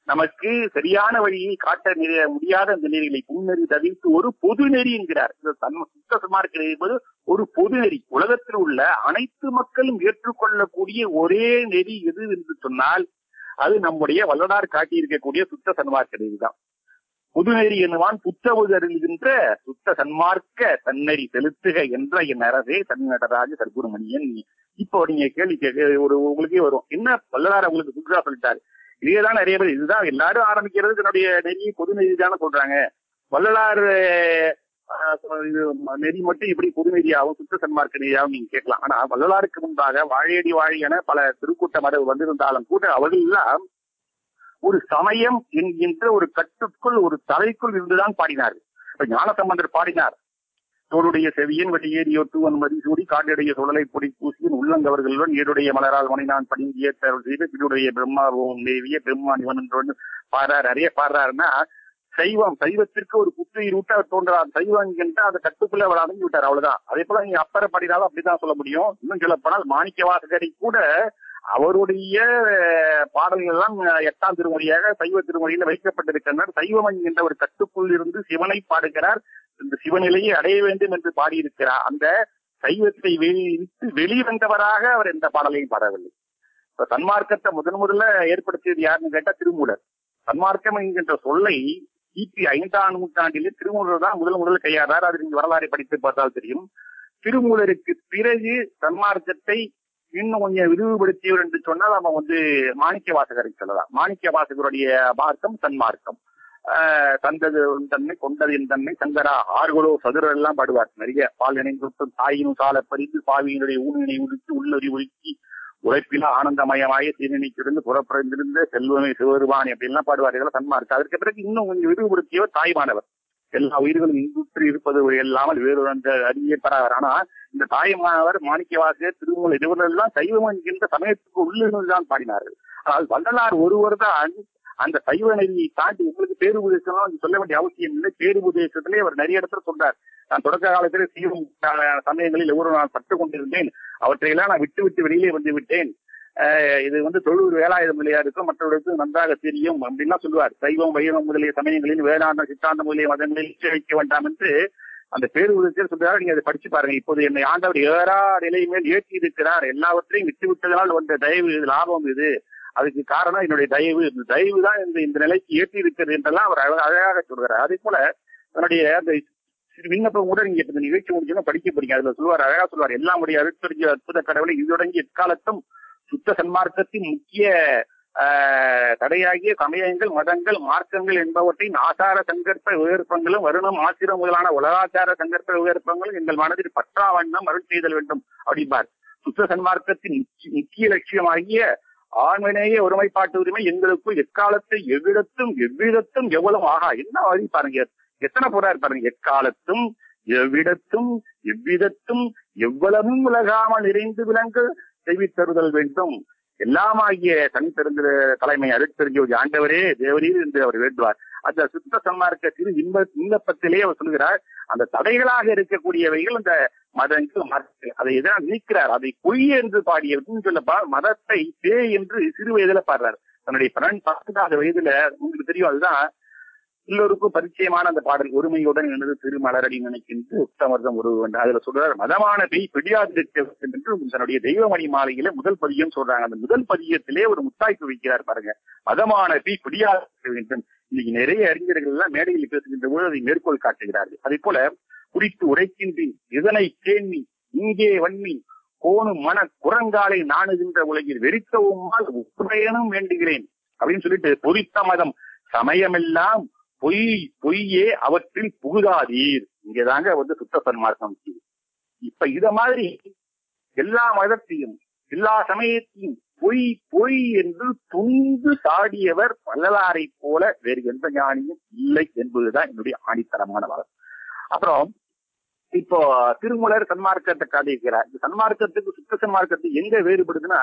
நமக்கு சரியான வழியை காட்ட நிற- முடியாத அந்த நெறிகளை புன்னெறி தவிர்த்து ஒரு பொது நெறி என்கிறார் இந்த தன்ம சுத்த சன்மார்க்க நெறி என்பது ஒரு பொது நெறி உலகத்தில் உள்ள அனைத்து மக்களும் ஏற்றுக்கொள்ளக்கூடிய ஒரே நெறி எது என்று சொன்னால் அது நம்முடைய வல்லனார் காட்டியிருக்கக்கூடிய சுத்த சன்மார்க்க நெறி தான் புதுநெறி என்னவான் புத்தவது அருள்கின்ற சுத்த சன்மார்க்க தன்னெறி செலுத்துக என்ற என் அரசே தன்னடராஜ சர்க்குருமணியன் இப்போ நீங்க கேள்வி கேட்க ஒரு உங்களுக்கே வரும் என்ன வல்லனார் உங்களுக்கு சுற்றுலா சொல்லிட்டாரு இதேதான் நிறைய பேர் இதுதான் எல்லாரும் ஆரம்பிக்கிறது தன்னுடைய நெறி பொது நெறி தானே சொல்றாங்க வள்ளலார் ஆஹ், இது நெறி மட்டும் எப்படி பொது நெறியாகவும் சுத்த சன்மார்க்க நெறியாகவும் நீங்க கேட்கலாம் ஆனா வள்ளலாருக்கு முன்பாக வாழையடி வாழி என பல திருக்கூட்ட மரபு வந்திருந்தாலும் கூட அவர்கள் எல்லாம் ஒரு சமயம் என்கின்ற ஒரு கட்டுக்குள் ஒரு தலைக்குள் இருந்துதான் பாடினார்கள் இப்ப ஞானசம்பந்தர் பாடினார் தோளுடைய செவியன் வெட்டியேறியோ தூவன் மதி சூடி காட்டுடைய சுழலை பொடி பூசியின் உள்ளங்கவர்களுடன் ஏடுடைய மலரால் மணி நான் படிங்கிய தேர்வு செய்து பின்னுடைய பிரம்மா ஓம் தேவிய பிரம்மா நிவன் என்று பாடுறாரு நிறைய பாடுறாருன்னா சைவம் சைவத்திற்கு ஒரு புத்துயிர் ஊட்ட அவர் தோன்றார் சைவம் என்கின்ற அந்த கட்டுக்குள்ள அவர் அடங்கி விட்டார் அவ்வளவுதான் அதே போல நீங்க அப்பற பாடினாலும் அப்படிதான் சொல்ல முடியும் இன்னும் சொல்ல போனால் மாணிக்க வாசகரை கூட அவருடைய அஹ், பாடல்கள் எல்லாம் அஹ், எட்டாம் திருமொழியாக சைவ திருமொழியில வைக்கப்பட்டிருக்கின்றனர் சைவம் என்கின்ற ஒரு கட்டுக்குள் இருந்து சிவனை பாடுகிறார் இந்த சிவநிலையை அடைய வேண்டும் என்று பாடியிருக்கிறார் அந்த சைவத்தை வெளியிட்டு வெளிவந்தவராக அவர் எந்த பாடலையும் பாடவில்லை இப்ப சன்மார்க்கத்தை முதன் முதல்ல ஏற்படுத்தியது யாருன்னு கேட்டா திருமூலர் சன்மார்க்கம் என்கின்ற சொல்லை கிபி ஐந்தாம் நூற்றாண்டிலே திருமூலர் தான் முதல் முதல்ல கையாறார் அது நீங்க வரலாறை படித்து பார்த்தால் தெரியும் திருமூலருக்கு பிறகு சன்மார்க்கத்தை இன்னும் கொஞ்சம் விரிவுபடுத்தியவர் என்று சொன்னால் நம்ம வந்து மாணிக்க வாசகரை சொல்லலாம் மாணிக்க வாசகருடைய மார்க்கம் சன்மார்க்கம் ஆஹ் தந்தது உன் தன்மை கொண்டது என் தன்மை சங்கரா ஆறுகளோ சதுரர் எல்லாம் பாடுவார் நிறைய பால் இணைந்துட்டும் தாயினும் சால பறித்து பாவியினுடைய ஊனினை உடுத்தி உள்ளறி உருக்கி உழைப்பில ஆனந்தமயமாய சீரணிக்கிருந்து புறப்பிறந்திருந்த செல்வமே சிவருவானி அப்படின்லாம் பாடுவார் இதெல்லாம் சன்மார்க்கம் அதற்கு பிறகு இன்னும் கொஞ்சம் விரிவுபடுத்தியவர் தாய்மானவர் எல்லா உயிர்களும் இன்புற்று இருப்பது இல்லாமல் வேறு அந்த அறிய பெறார் ஆனா இந்த தாய்மானவர் மாணிக்கவாசகர் திருமூல இவர்கள் எல்லாம் சைவம் என்கின்ற சமயத்துக்கு உள்ளிருந்து தான் பாடினார்கள் ஆனால் வள்ளலார் ஒருவர் தான் அந்த சைவ நெறியை தாண்டி உங்களுக்கு பேருபதேசம் சொல்ல வேண்டிய அவசியம் இல்லை பேருபதேசத்திலே அவர் நிறைய இடத்துல சொல்றார் நான் தொடக்க காலத்திலே சீவம் சமயங்களில் எவ்வளவு நான் பட்டு கொண்டிருந்தேன் அவற்றையெல்லாம் நான் விட்டு விட்டு வெளியிலே வந்து விட்டேன் ஆஹ் இது வந்து தொழுவர் வேலாயுத நிலையாருக்கும் மற்றவர்களுக்கும் நன்றாக தெரியும் அப்படின்லாம் சொல்லுவார் சைவம் வைணவம் முதலிய சமயங்களில் வேதாந்தம் சித்தாந்தம் முதலிய மதங்களில் வைக்க வேண்டாம் என்று அந்த பேருபதத்தில் சொல்றாரு நீங்க அதை படிச்சு பாருங்க இப்போது என்னை ஆண்டவர் ஏறா நிலை மேல் ஏற்றி இருக்கிறார் எல்லாவற்றையும் விட்டு விட்டதனால் வந்த தயவு இது லாபம் இது அதுக்கு காரணம் என்னுடைய தயவு இந்த தயவு தான் இந்த இந்த நிலைக்கு ஏற்றி இருக்கிறது என்றெல்லாம் அவர் அழ- அழகாக சொல்கிறார் அதே போல தன்னுடைய அந்த சிறு விண்ணப்பம் கூட நீங்க இப்ப இந்த நிகழ்ச்சி முடிஞ்சோன்னா படிக்க போறீங்க அதுல சொல்லுவார் அழகா சொல்லுவார் எல்லாம் உடைய அருட்பெரிய அற்புத கடவுளை இதுதொடங்கி எக்காலத்தும் சுத்த சன்மார்க்கத்தின் முக்கிய ஆஹ், தடையாகிய சமயங்கள் மதங்கள் மார்க்கங்கள் என்பவற்றின் ஆசார சங்கற்ப விகற்பங்களும் வருணம் ஆசிரம் முதலான உலகாச்சார சங்கற்ப விகற்பங்களும் எங்கள் மனதில் பற்றா வண்ணம் அருள் செய்தல் வேண்டும் அப்படிம்பார் சுத்த சன்மார்க்கத்தின் முக்கிய- முக்கிய லட்சியமாகிய ஆண்மனேய ஒருமைப்பாட்டு உரிமை எங்களுக்குள் எக்காலத்தை எவ்விடத்தும் எவ்விடத்தும் எவ்வளவு ஆகா என்ன வழி பாருங்க எத்தனை போறாரு பாருங்க எக்காலத்தும் எவ்விடத்தும் எவ்விதத்தும் எவ்வளவும் விலகாமல் நிறைந்து விளங்க செய்வித்தருதல் வேண்டும் எல்லாமாகிய தனித்தெருந்த தலைமை அருட்பெருஞ்சோதி ஆண்டவரே தேவரீர் என்று அவர் வேண்டுவார் அந்த சுத்த சன்மார்க்க திரு இன்ப விண்ணப்பத்திலே அவர் சொல்கிறார் அந்த தடைகளாக இருக்கக்கூடியவைகள் அந்த மதங்கள் மார்க்க அதை எதனால் நீக்கிறார் அதை பொய் என்று பாடியதுன்னு சொல்லப்பா மதத்தை பேய் என்று சிறு வயதுல பாடுறார் தன்னுடைய பன்னெண்டு பத்தாவது வயதுல உங்களுக்கு தெரியும் அதுதான் எல்லோருக்கும் பரிச்சயமான அந்த பாடல் ஒருமையுடன் எனது திருமலரடி நினைக்கின்ற உத்தமர்தம் ஒரு வேண்டும் அதுல சொல்றாரு மதமான பெய் பிடியாதிருக்க வேண்டும் என்று தன்னுடைய தெய்வமணி மாலையில முதல் பதியம் சொல்றாங்க அந்த முதல் பதியத்திலே ஒரு முத்தாய்ப்பு வைக்கிறார் பாருங்க மதமான பெய் பிடியாதிருக்க வேண்டும் இன்னைக்கு நிறைய அறிஞர்கள் எல்லாம் மேடையில் பேசுகின்ற போது அதை மேற்கோள் காட்டுகிறார்கள் அதே போல குறித்து உரைக்கின்றேன் இதனை கேள்வி இங்கே வன்மி கோணும் மன குரங்காலை நாணுகின்ற உலகில் வெறிக்கவும் உரையனும் வேண்டுகிறேன் அப்படின்னு சொல்லிட்டு பொறித்த மதம் சமயமெல்லாம் பொய் பொய்யே அவற்றில் புகுதாதீர் இங்கதாங்க வந்து சுத்த சன்மார்க்கம் இருக்குது. இப்ப இத மாதிரி எல்லா மதத்தையும் எல்லா சமயத்தையும் பொய் பொய் என்று துணிந்து சாடியவர் வள்ளலாரை போல வேறு எந்த ஞானியும் இல்லை என்பதுதான் என்னுடைய ஆணித்தரமான வாதம் அப்புறம் இப்போ திருமலர் சன்மார்க்கத்தை காட்டியிருக்கிறார் இந்த சன்மார்க்கத்துக்கு சுத்த சன்மார்க்கத்துக்கு எங்க வேறுபடுதுன்னா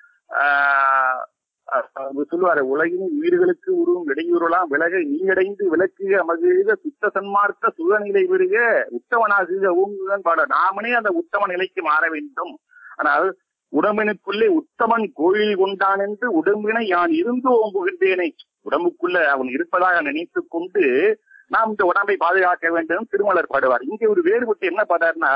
ஆஹ் அஹ் அவர் சொல்லுவாரு உலகின் உயிர்களுக்கு உருவும் இடையூறலாம் விலக நீயடைந்து விளக்குக மகிழ்க சுத்த சன்மார்க்க சுகநிலை பெறுக உத்தமனாகுக ஊங்குகன் பாட நாமனே அந்த உத்தம நிலைக்கு மாற வேண்டும் ஆனால் உடம்பினுக்குள்ளே உத்தமன் கோயில் கொண்டான் என்று உடம்பினை யான் இருந்து ஓம்புகின்றேனே உடம்புக்குள்ள அவன் இருப்பதாக நினைத்துக் கொண்டு நாம் இந்த உடம்பை பாதுகாக்க வேண்டும் திருமலர் பாடுவார் இங்கே ஒரு வேறுபட்டு என்ன பாடார்னா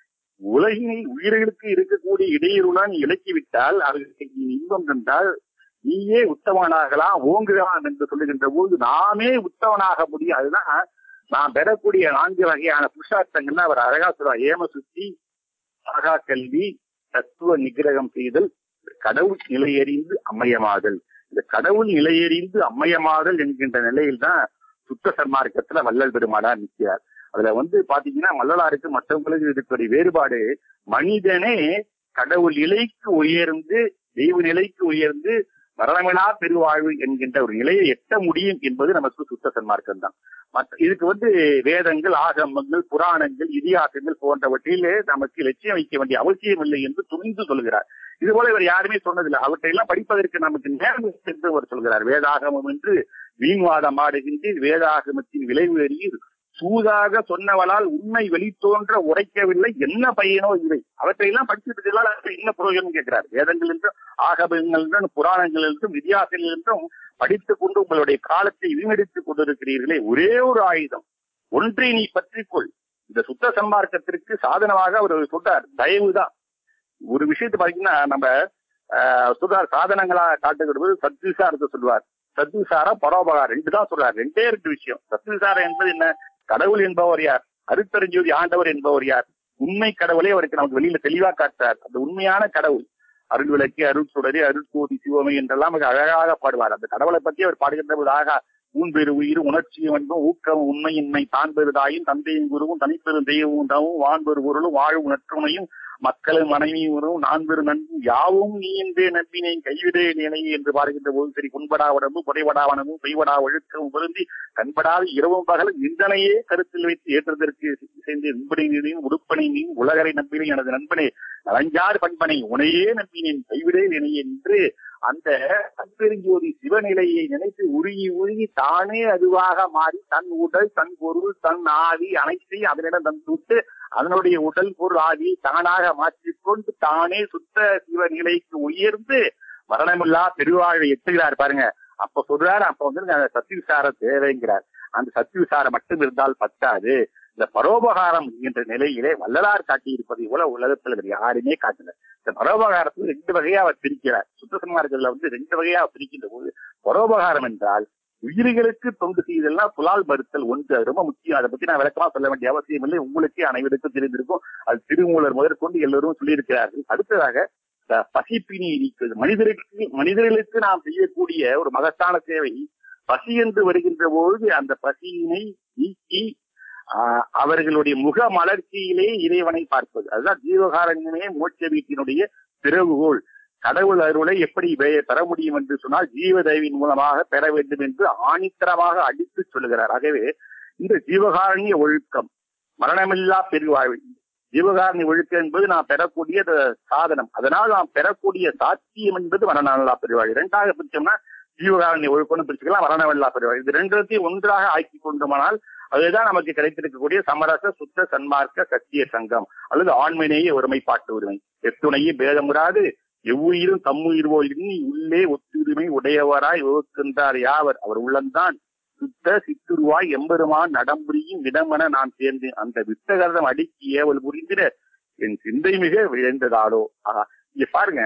உலகினில் உயிர்களுக்கு இருக்கக்கூடிய இடையூறுடன் இலக்கிவிட்டால் அவர்களுக்கு நீ இன்பம் தந்தால் நீயே உத்தமனாகலாம் ஓங்குகலாம் என்று சொல்லுகின்ற போது நாமே உத்தமனாக முடியும் அதுதான் நாம் பெறக்கூடிய நான்கு வகையான புருஷார்த்தங்கள்ல அவர் அழகா சொல்றார் ஏம சுத்தி ஆகா கல்வி தத்துவ நிகிரகம் செய்தல் கடவுள் நிலையறிந்து அம்மையமாதல் இந்த கடவுள் நிலையறிந்து அம்மையமாதல் என்கின்ற நிலையில்தான் சுத்த சன்மார்க்கத்துல வள்ளல் பெருமானார் நிற்கிறார் அதுல வந்து பாத்தீங்கன்னா வள்ளலாருக்கு மற்றவங்களுக்கு இருக்கக்கூடிய வேறுபாடு மனிதனே கடவுள் நிலைக்கு உயர்ந்து தெய்வ நிலைக்கு உயர்ந்து மரணமிலா பெருவாழ்வு என்கின்ற ஒரு நிலையை எட்ட முடியும் என்பது நமக்கு சுத்த சன்மார்க்கம் தான் மற்ற இதுக்கு வந்து வேதங்கள் ஆகமங்கள் புராணங்கள் இதிகாசங்கள் போன்றவற்றிலே நமக்கு லட்சியம் வைக்க வேண்டிய அவசியம் இல்லை என்று துணிந்து சொல்கிறார் இது போல இவர் யாருமே சொன்னதில்லை அவற்றையெல்லாம் படிப்பதற்கு நமக்கு நேரம் என்று அவர் சொல்கிறார் வேதாகமம் என்று வீண்வாதம் ஆடுகின்ற வேதாகமத்தின் விளைவு அறியில் சூதாக சொன்னவளால் உண்மை வெளித்தோன்ற உரைக்கவில்லை என்ன பயனோ இவை அவற்றையெல்லாம் படிச்சுட்டு என்ன பிரயோஜனம் கேட்கிறார் வேதங்கள் என்றும் ஆகமங்கள் என்றும் புராணங்கள் என்றும் வித்தியாசங்கள் என்றும் படித்துக் கொண்டு உங்களுடைய காலத்தை வீணடித்துக் கொண்டிருக்கிறீர்களே ஒரே ஒரு ஆயுதம் ஒன்றை நீ பற்றிக்கொள் இந்த சுத்த சன்மார்க்கத்திற்கு சாதனமாக அவர் சொல்றார் தயவுதான் ஒரு விஷயத்தை பாத்தீங்கன்னா நம்ம ஆஹ், சொல்றார் சாதனங்களா காட்டுகிறது சத்விசாரத்தை சொல்லுவார் சத்விசாரம் பரோபகாரம் ரெண்டு தான் சொல்றார் ரெண்டே ரெண்டு விஷயம் சத்விசாரம் என்பது என்ன கடவுள் என்பவர் யார் அருத்தறிஞ்சோதி ஆண்டவர் என்பவர் யார் உண்மை கடவுளை அவருக்கு நமக்கு வெளியில தெளிவா காட்டுறார் அந்த உண்மையான கடவுள் அருள் விளக்கி அருள் சுடரி அருள் கோதி சிவமை என்றெல்லாம் மிக அழகாக பாடுவார் அந்த கடவுளை பத்தி அவர் பாடுகின்ற போது ஆகா ஊன்பெரு உயிர் உணர்ச்சியும் என்பதும் ஊக்கம் உண்மையின்மை தான் பெருதாயும் தந்தையும் குருவும் தனிப்பெரும் தெய்வமும் தவும் வான்பெரு பொருளும் வாழ்வு நற்றுணையும் மக்களும் மனைவியும் நான் பெரு நண்பும் யாவும் நீ என்றே நம்பினேன் கைவிடே நினை என்று பாடுகின்ற போது சரி புண்படா உடம்பு புடைவடாவனமும் பெய்வடா ஒழுக்கவும் பொருந்தி கண்படாத இரவும் பகலும் நிந்தனையே கருத்தில் வைத்து ஏற்றதற்கு சேர்ந்து உண்பனை நீரையும் உடுப்பனை நீ உலகரை நம்பினேன் எனது நண்பனே நலஞ்சார் பண்பனை உனையே நம்பினேன் கைவிடே நினை என்று அந்த அன்பெருஞ்சோதி சிவநிலையை நினைத்து உருகி உருகி தானே அதுவாக மாறி தன் உடல் தன் பொருள் தன் ஆவி அனைத்தையும் அதனிடம் தந்துவிட்டு அதனுடைய உடல் பொருள் ஆவி தானாக மாற்றிக்கொண்டு தானே சுத்த சிவநிலைக்கு உயர்ந்து மரணமில்லா பெருவாழ்வை எட்டுகிறார் பாருங்க அப்ப சொல்றாரு அப்ப வந்து அந்த சத்திவிசாரம் தேவைங்கிறார் அந்த சத்திவிசாரம் மட்டும் இருந்தால் பத்தாது இந்த பரோபகாரம் என்கின்ற நிலையிலே வள்ளலார் காட்டியிருப்பதை போல உலகத்தில் வேறு யாருமே காட்டல இந்த பரோபகாரத்தில் ரெண்டு வகையா அவர் பிரிக்கிறார் சுத்த சன்மார்க்கத்துல வந்து ரெண்டு வகையா அவர் பிரிக்கின்ற போது பரோபகாரம் என்றால் உயிர்களுக்கு தொண்டு செய்தல்னா புலால் மறுத்தல் ஒன்று அது ரொம்ப முக்கியம் அதை பத்தி நான் விளக்கமா சொல்ல வேண்டிய அவசியம் இல்லை உங்களுக்கே அனைவருக்கும் தெரிந்திருக்கும் அது திருமூலர் முதற்கொண்டு எல்லோரும் சொல்லியிருக்கிறார்கள் அடுத்ததாக இந்த பசிப்பினி நீக்குவது மனிதருக்கு மனிதர்களுக்கு நாம் செய்யக்கூடிய ஒரு மகத்தான சேவை பசி என்று வருகின்ற பொழுது அந்த பசியினை நீக்கி ஆஹ், அவர்களுடைய முக மலர்ச்சியிலே இறைவனை பார்ப்பது அதுதான் ஜீவகாரண்யமே மோட்ச வீட்டினுடைய திறவுகோல் கடவுள் அருளை எப்படி பெ- பெற முடியும் என்று சொன்னால் ஜீவதேவின் மூலமாக பெற வேண்டும் என்று ஆணித்தரமாக அடித்து சொல்லுகிறார் ஆகவே இந்த ஜீவகாரண்ய ஒழுக்கம் மரணமில்லா பெருவாழ்வு ஜீவகாரண்ய ஒழுக்கம் என்பது நாம் பெறக்கூடிய த- சாதனம் அதனால் நாம் பெறக்கூடிய சாத்தியம் என்பது மரணமில்லா பெருவாழ்வு இரண்டாக பிரிச்சோம்னா ஜீவகாரண்ய ஒழுக்கம்னு பிரிச்சுக்கலாம் மரணமில்லா பெருவாழ்வு இது ரெண்டுத்தையும் ஒன்றாக ஆக்கி கொண்டோமானால் அதுதான் நமக்கு கிடைத்திருக்கக்கூடிய சமரச சுத்த சன்மார்க்க சத்திய சங்கம் அல்லது ஆண்மனேய ஒருமைப்பாட்டு உரிமை எத்துணையும் பேதமுறாது எவ்வுயிரும் தம்முயிர் போல் எண்ணி உள்ளே ஒத்துரிமை உடையவராய் வகுக்கின்றார் யாவர் அவர் உள்ளம்தான் சுத்த சித்துருவாய் எம்பெருமான் நடம்புரியும் இடமென நான் சேர்ந்தேன் அந்த வித்தகரதம் அடிக்கு ஏவல் புரிந்திட என் சிந்தை மிக விழைந்ததாலோ ஆஹா இங்க பாருங்க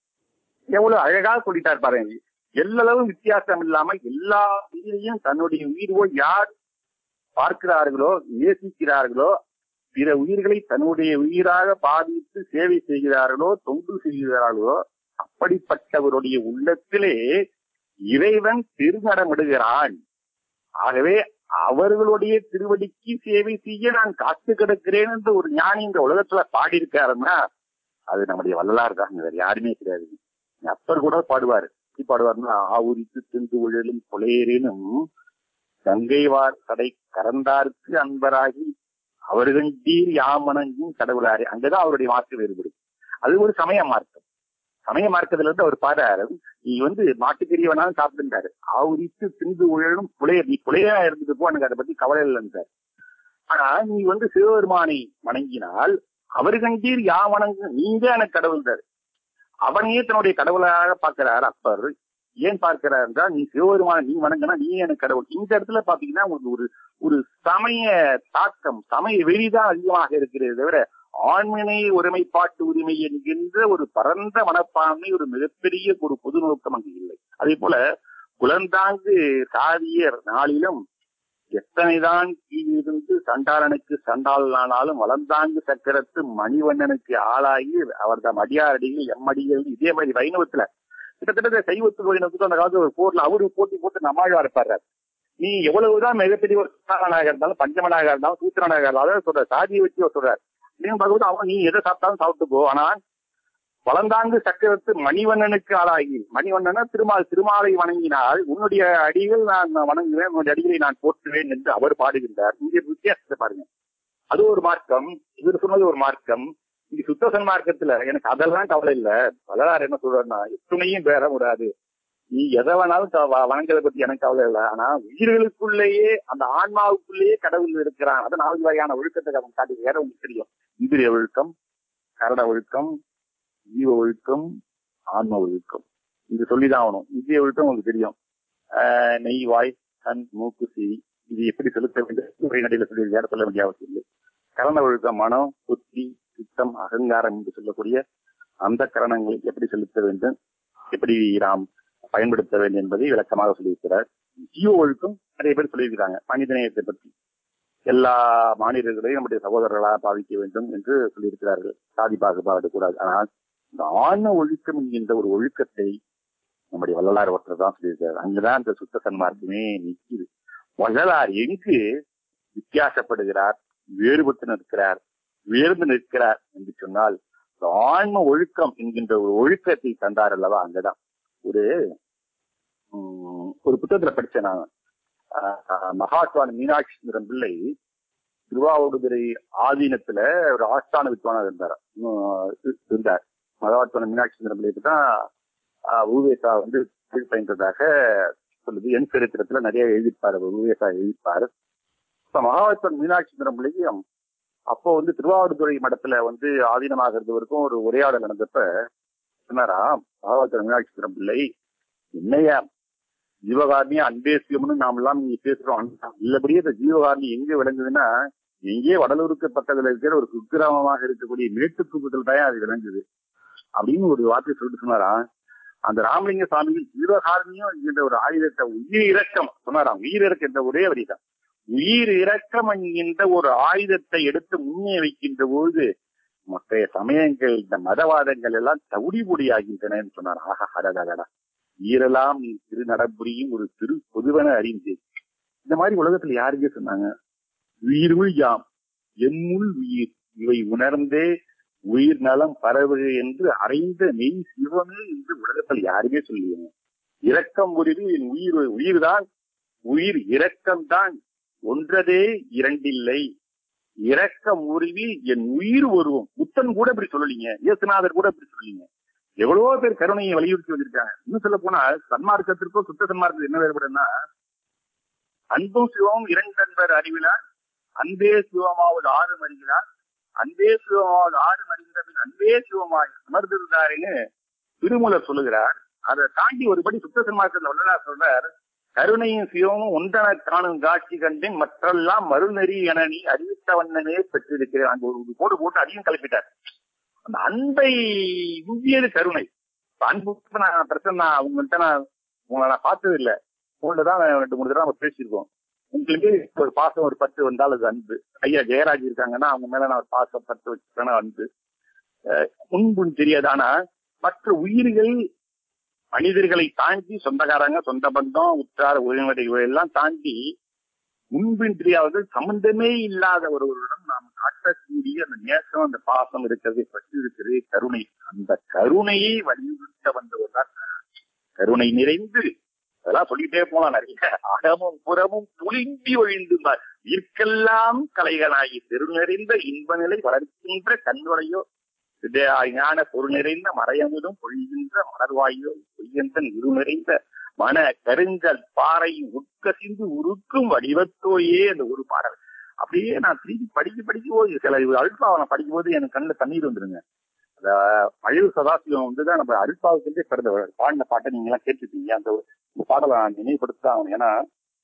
எவ்வளவு அழகா சொல்லிட்டார் பாருங்க எல்லளவும் வித்தியாசம் இல்லாம எல்லா உயிரையும் தன்னுடைய உயிர் போல் யார் பார்க்கிறார்களோ நேசிக்கிறார்களோ பிற உயிர்களை தன்னுடைய உயிராக பாதித்து சேவை செய்கிறார்களோ தொண்டு செய்கிறார்களோ அப்படிப்பட்டவருடைய உள்ளத்திலே இறைவன் திருநடமிடுகிறான் ஆகவே அவர்களுடைய திருவடிக்கு சேவை செய்ய நான் காத்து கிடக்கிறேன் என்று ஒரு ஞானி இந்த உலகத்துல பாடியிருக்காருன்னா அது நம்முடைய வள்ளலார் தான் வேற யாருமே கிடையாது அப்பர் கூட பாடுவார் எப்படி பாடுவார்னா ஆவுரித்து தின்று உழலும் கொலையேறினும் கங்கைவார் கடை கறந்தார்க்கு அன்பராகி அவர்கண்டீர் யாமனங்கும் கடவுளாரே அங்கதான் அவருடைய மாற்று வேறுபடும் அது ஒரு சமய மார்க்கம் சமய மார்க்கத்துல இருந்து அவர் பாடுறாரு நீ வந்து மாட்டுக்கறி வேணாலும் சாப்பிட்டுட்டாரு ஆவுரித்து தின்று உழலும் புலையர் நீ புலையா இருந்துட்டு போ எனக்கு அதை பத்தி கவலை இல்லைன்றார் ஆனா நீ வந்து சிவபெருமானை வணங்கினால் அவர் கண்டீர் யா வணங்கு நீங்க எனக்கு கடவுள்றாரு அவனையே தன்னுடைய கடவுளாக பார்க்கிறார் அப்பர் ஏன் பார்க்கிறார் என்றால் நீ சிவபெருமான நீ வணங்கினா நீ எனக்கு கடவுள் இந்த இடத்துல பாத்தீங்கன்னா உங்களுக்கு ஒரு ஒரு சமய தாக்கம் சமய வெறிதான் அதிகமாக இருக்கிறது தவிர ஆண்மனை ஒருமைப்பாட்டு உரிமை என்கின்ற ஒரு பரந்த மனப்பான்மை ஒரு மிகப்பெரிய ஒரு பொது நோக்கம் அங்கு இல்லை அதே போல குலந்தாங்கு சாதியர் நாளிலும் எத்தனைதான் கீழிருந்து சண்டாளனுக்கு சண்டாளனானாலும் வளர்ந்தாங்கு சக்கரத்து மணிவண்ணனுக்கு ஆளாகி அவர் தம் அடியாரடியில் எம்மடியில் இதே மாதிரி வைணவத்துல கிட்டத்தட்ட சைவத்து வைணவத்துக்கு அந்த காலத்துல ஒரு போர்ல அவரு போட்டி போட்டு நம்மாழ்வா இருப்பாரு நீ எவ்வளவுதான் மிகப்பெரிய ஒரு சுத்தாரனாக இருந்தாலும் பஞ்சமனாக இருந்தாலும் சூத்திரனாக இருந்தாலும் அதாவது சொல்ற சாதியை வச்சு அவர் சொல்றாரு நீங்க பார்க்கும்போது அவன் நீ எதை சாப்பிட்டாலும் சாப்பிட்டு போ ஆனா வளர்ந்தாங்கு சக்கரத்து மணிவண்ணனுக்கு ஆளாகி மணிவண்ணனா திருமால் திருமாலை வணங்கினால் உன்னுடைய அடிகள் நான் வணங்குவேன் உன்னுடைய அடிகளை நான் போற்றுவேன் என்று அவர் பாடுகின்றார் இங்கே வித்தியாசத்தை பாருங்க அது ஒரு மார்க்கம் இவர் சொன்னது ஒரு மார்க்கம் இங்க சுத்த சன்மார்க்கத்துல எனக்கு அதெல்லாம் கவலை இல்ல வள்ளலார் என்ன சொல்றாருன்னா எத்துணையும் பேர விடாது நீ எதை வேணாலும் க- வ- வணங்குறத பத்தி எனக்கு கவலை இல்லை ஆனா உயிர்களுக்குள்ளேயே அந்த ஆன்மாவுக்குள்ளேயே கடவுள் இருக்கிறான் அது நான்கு வகையான ஒழுக்கத்தை அவன் காட்டி வேற உங்களுக்கு தெரியும் இந்திரிய ஒழுக்கம் கரட ஒழுக்கம் ஜீவ ஒழுக்கம் ஆன்ம ஒழுக்கம் இது சொல்லிதான் ஆகணும் இந்திய ஒழுக்கம் உங்களுக்கு தெரியும் ஆஹ் நெய் வாய் கண் மூக்கு செவி இது எப்படி செலுத்த வேண்டும் உரைநடையில சொல்லி வேற சொல்ல வேண்டிய அவசியம் இல்லை கரண ஒழுக்கம் மனம் புத்தி சித்தம் அகங்காரம் என்று சொல்லக்கூடிய அந்த கரணங்களை எப்படி செலுத்த வேண்டும் எப்படி நாம் பயன்படுத்த வேண்டும் என்பதை விளக்கமாக சொல்லியிருக்கிறார் ஜீவ ஒழுக்கம் நிறைய பேர் சொல்லியிருக்கிறாங்க மனிதநேயத்தை பற்றி எல்லா மாநிலங்களையும் நம்முடைய சகோதரர்களாக பாவிக்க வேண்டும் என்று சொல்லியிருக்கிறார்கள் சாதி பாகுபாடு கூடாது ஆனால் இந்த ஆன்ம ஒழுக்கம் என்கின்ற ஒரு ஒழுக்கத்தை நம்முடைய வள்ளலார் ஒருத்தர் தான் சொல்லியிருக்காரு அங்குதான் இந்த சுத்த சன்மார்க்கமே நிற்குது வள்ளலார் எங்கு வித்தியாசப்படுகிறார் வேறுபட்டு நிற்கிறார் உயர்ந்து நிற்கிறார் என்று சொன்னால் இந்த ஆன்ம ஒழுக்கம் என்கின்ற ஒரு ஒழுக்கத்தை தந்தார் அல்லவா அங்கதான் ஒரு உம், ஒரு புத்தகத்துல படிச்சேன் நான் ஆஹ், மகாத்மான மீனாட்சி சுந்தரம் பிள்ளை திருவாவூடுதுறை ஆதீனத்துல ஒரு ஆஸ்தான வித்வானா இருந்தார் உம், இருந்தார் மகாத்மான மீனாட்சி சுந்தரம் பிள்ளைக்கு தான் ஊவேசா வந்து கீழ் பயின்றதாக சொல்லுது என் சரித்திரத்துல நிறைய எழுதிப்பாரு ஊவேசா எழுதிப்பாரு இப்ப மகாத்மன் மீனாட்சி சுந்தரம் பிள்ளையும் அப்போ வந்து திருவாவூர்துறை மடத்துல வந்து ஆதீனமாக இருந்தவருக்கும் ஒரு உரையாடல் நடந்தப்ப சொன்னாரா மகாத்மன் மீனாட்சி சுந்தரம் பிள்ளை என்னையா ஜீவகாரணி அன்பே சிவம்னு நாம் எல்லாம் இங்க பேசுறோம் இல்லபடியே இந்த ஜீவகாரணி எங்க விளங்குதுன்னா எங்கேயே வடலூருக்கு பக்கத்துல இருக்கிற ஒரு குக்கிராமமாக இருக்கக்கூடிய மேட்டுக்குப்பத்தில் தான் அது விளங்குது அப்படின்னு ஒரு வார்த்தை சொல்லிட்டு சொன்னாரா அந்த ராமலிங்க சுவாமிகள் ஜீவகாரணியம் என்கின்ற ஒரு ஆயுதத்தை உயிர் இரக்கம் சொன்னாராம் உயிர் இறக்கம் என்ற ஒரே வரிதான் உயிர் இரக்கம் என்கின்ற ஒரு ஆயுதத்தை எடுத்து முன்னே வைக்கின்ற பொழுது மற்றைய சமயங்கள் இந்த மதவாதங்கள் எல்லாம் தகுடிபொடி ஆகின்றன சொன்னார் ஆஹா அடடடடா ஈரெல்லாம் நீ திரு நடப்புரியும் ஒரு திரு பொதுவென அறிந்து இந்த மாதிரி உலகத்துல யாருக்கே சொன்னாங்க உயிர் யாம் எம்முள் உயிர் இவை உணர்ந்தே உயிர் நலம் பரவுக என்று அறைந்த மெய் சிவமே என்று உலகத்தில் யாருமே சொல்லியங்க இரக்கம் உருவி என் உயிர் உயிர்தான் உயிர் இரக்கம்தான் ஒன்றதே இரண்டில்லை இரக்கம் உருவி என் உயிர் ஒருவம் புத்தன் கூட இப்படி சொல்லலீங்க இயேசுநாதர் கூட இப்படி சொல்லலீங்க எவ்வளவோ பேர் கருணையை வலியுறுத்தி வந்திருக்காங்க இன்னும் சொல்ல போனா சன்மார்க்கத்திற்கும் சுத்த சன்மார்க்கத்துக்கு என்ன வேறுபடுன்னா அன்பும் சிவமும் இரண்டன்பர் அறிவிலார் அன்பே சிவமாவது ஆறு அறிகிறார் அன்பே சிவமாவது ஆறு அறிந்த பின் அன்பே சிவமாய் அமர்ந்திருந்தாருன்னு திருமூலர் சொல்லுகிறார் அதை தாண்டி ஒருபடி சுத்த சன்மார்க்கத்தில் வல்லலார் சொல்றார் கருணையும் சிவமும் ஒன்றன காணும் காட்சி கண்டேன் மற்றெல்லாம் மறுநெறி என நீ அறிவித்த வண்ணமே பெற்றிருக்கிறேன் அங்க ஒரு போடு போட்டு அதையும் கிளப்பிட்டார் அந்த அன்பை இந்தியது கருணை இப்ப அன்பு நான் பிரச்சனை நான் உங்கள்கிட்ட நான் உங்களை நான் பார்த்தது இல்லை உங்கள்ட்ட தான் ரெண்டு மூணு தடவை நம்ம பேசியிருக்கோம் உங்களுக்கு ஒரு பாசம் ஒரு பத்து வந்தால் அது அன்பு ஐயா ஜெயராஜ் இருக்காங்கன்னா அவங்க மேல நான் ஒரு பாசம் பத்து வச்சுக்கிறேன்னா அன்பு அஹ் முன்புன்னு தெரியாது ஆனா மற்ற உயிர்கள் மனிதர்களை தாண்டி சொந்தக்காரங்க சொந்த பந்தம் உற்றார் உறவினர்கள் எல்லாம் தாண்டி முன்பின்றியாவது சம்பந்தமே இல்லாத ஒருவரிடம் நாம் காட்டக்கூடிய அந்த நேசம் அந்த பாசம் இருக்கிறது பற்றி இருக்கிறது கருணை அந்த கருணையை வலியுறுத்த வந்தவர் தான் கருணை நிறைந்து அதெல்லாம் சொல்லிட்டே போலாம் நிறைய அகமும் புறமும் துளிம்பி ஒழிந்துமார் இருக்கெல்லாம் கலைகளாகி திருநெறிந்த இன்ப நிலை வளர்க்கின்ற கண்ணுடையோ ஞான பொருள் நிறைந்த மறையமுதும் பொழிகின்ற மலர்வாயோ பொய்யந்தன் இரு நிறைந்த மன கருங்கல் பாறை உட்கசிந்து உருக்கும் வடிவத்தோயே அந்த ஒரு பாடல் அப்படியே நான் திருப்பி படிக்க படிக்க போது சில அழுப்பாவை நான் படிக்கும் போது எனக்கு கண்ணுல தண்ணீர் வந்துருங்க அந்த அழிவு சதாசிவம் வந்துதான் நம்ம அருட்பாவுக்கு பிறந்தவர் பாடின பாட்டை நீங்க எல்லாம் கேட்டிருப்பீங்க அந்த ஒரு- இந்த பாடலை நான் நினைவுபடுத்தான் ஆகணும் ஏன்னா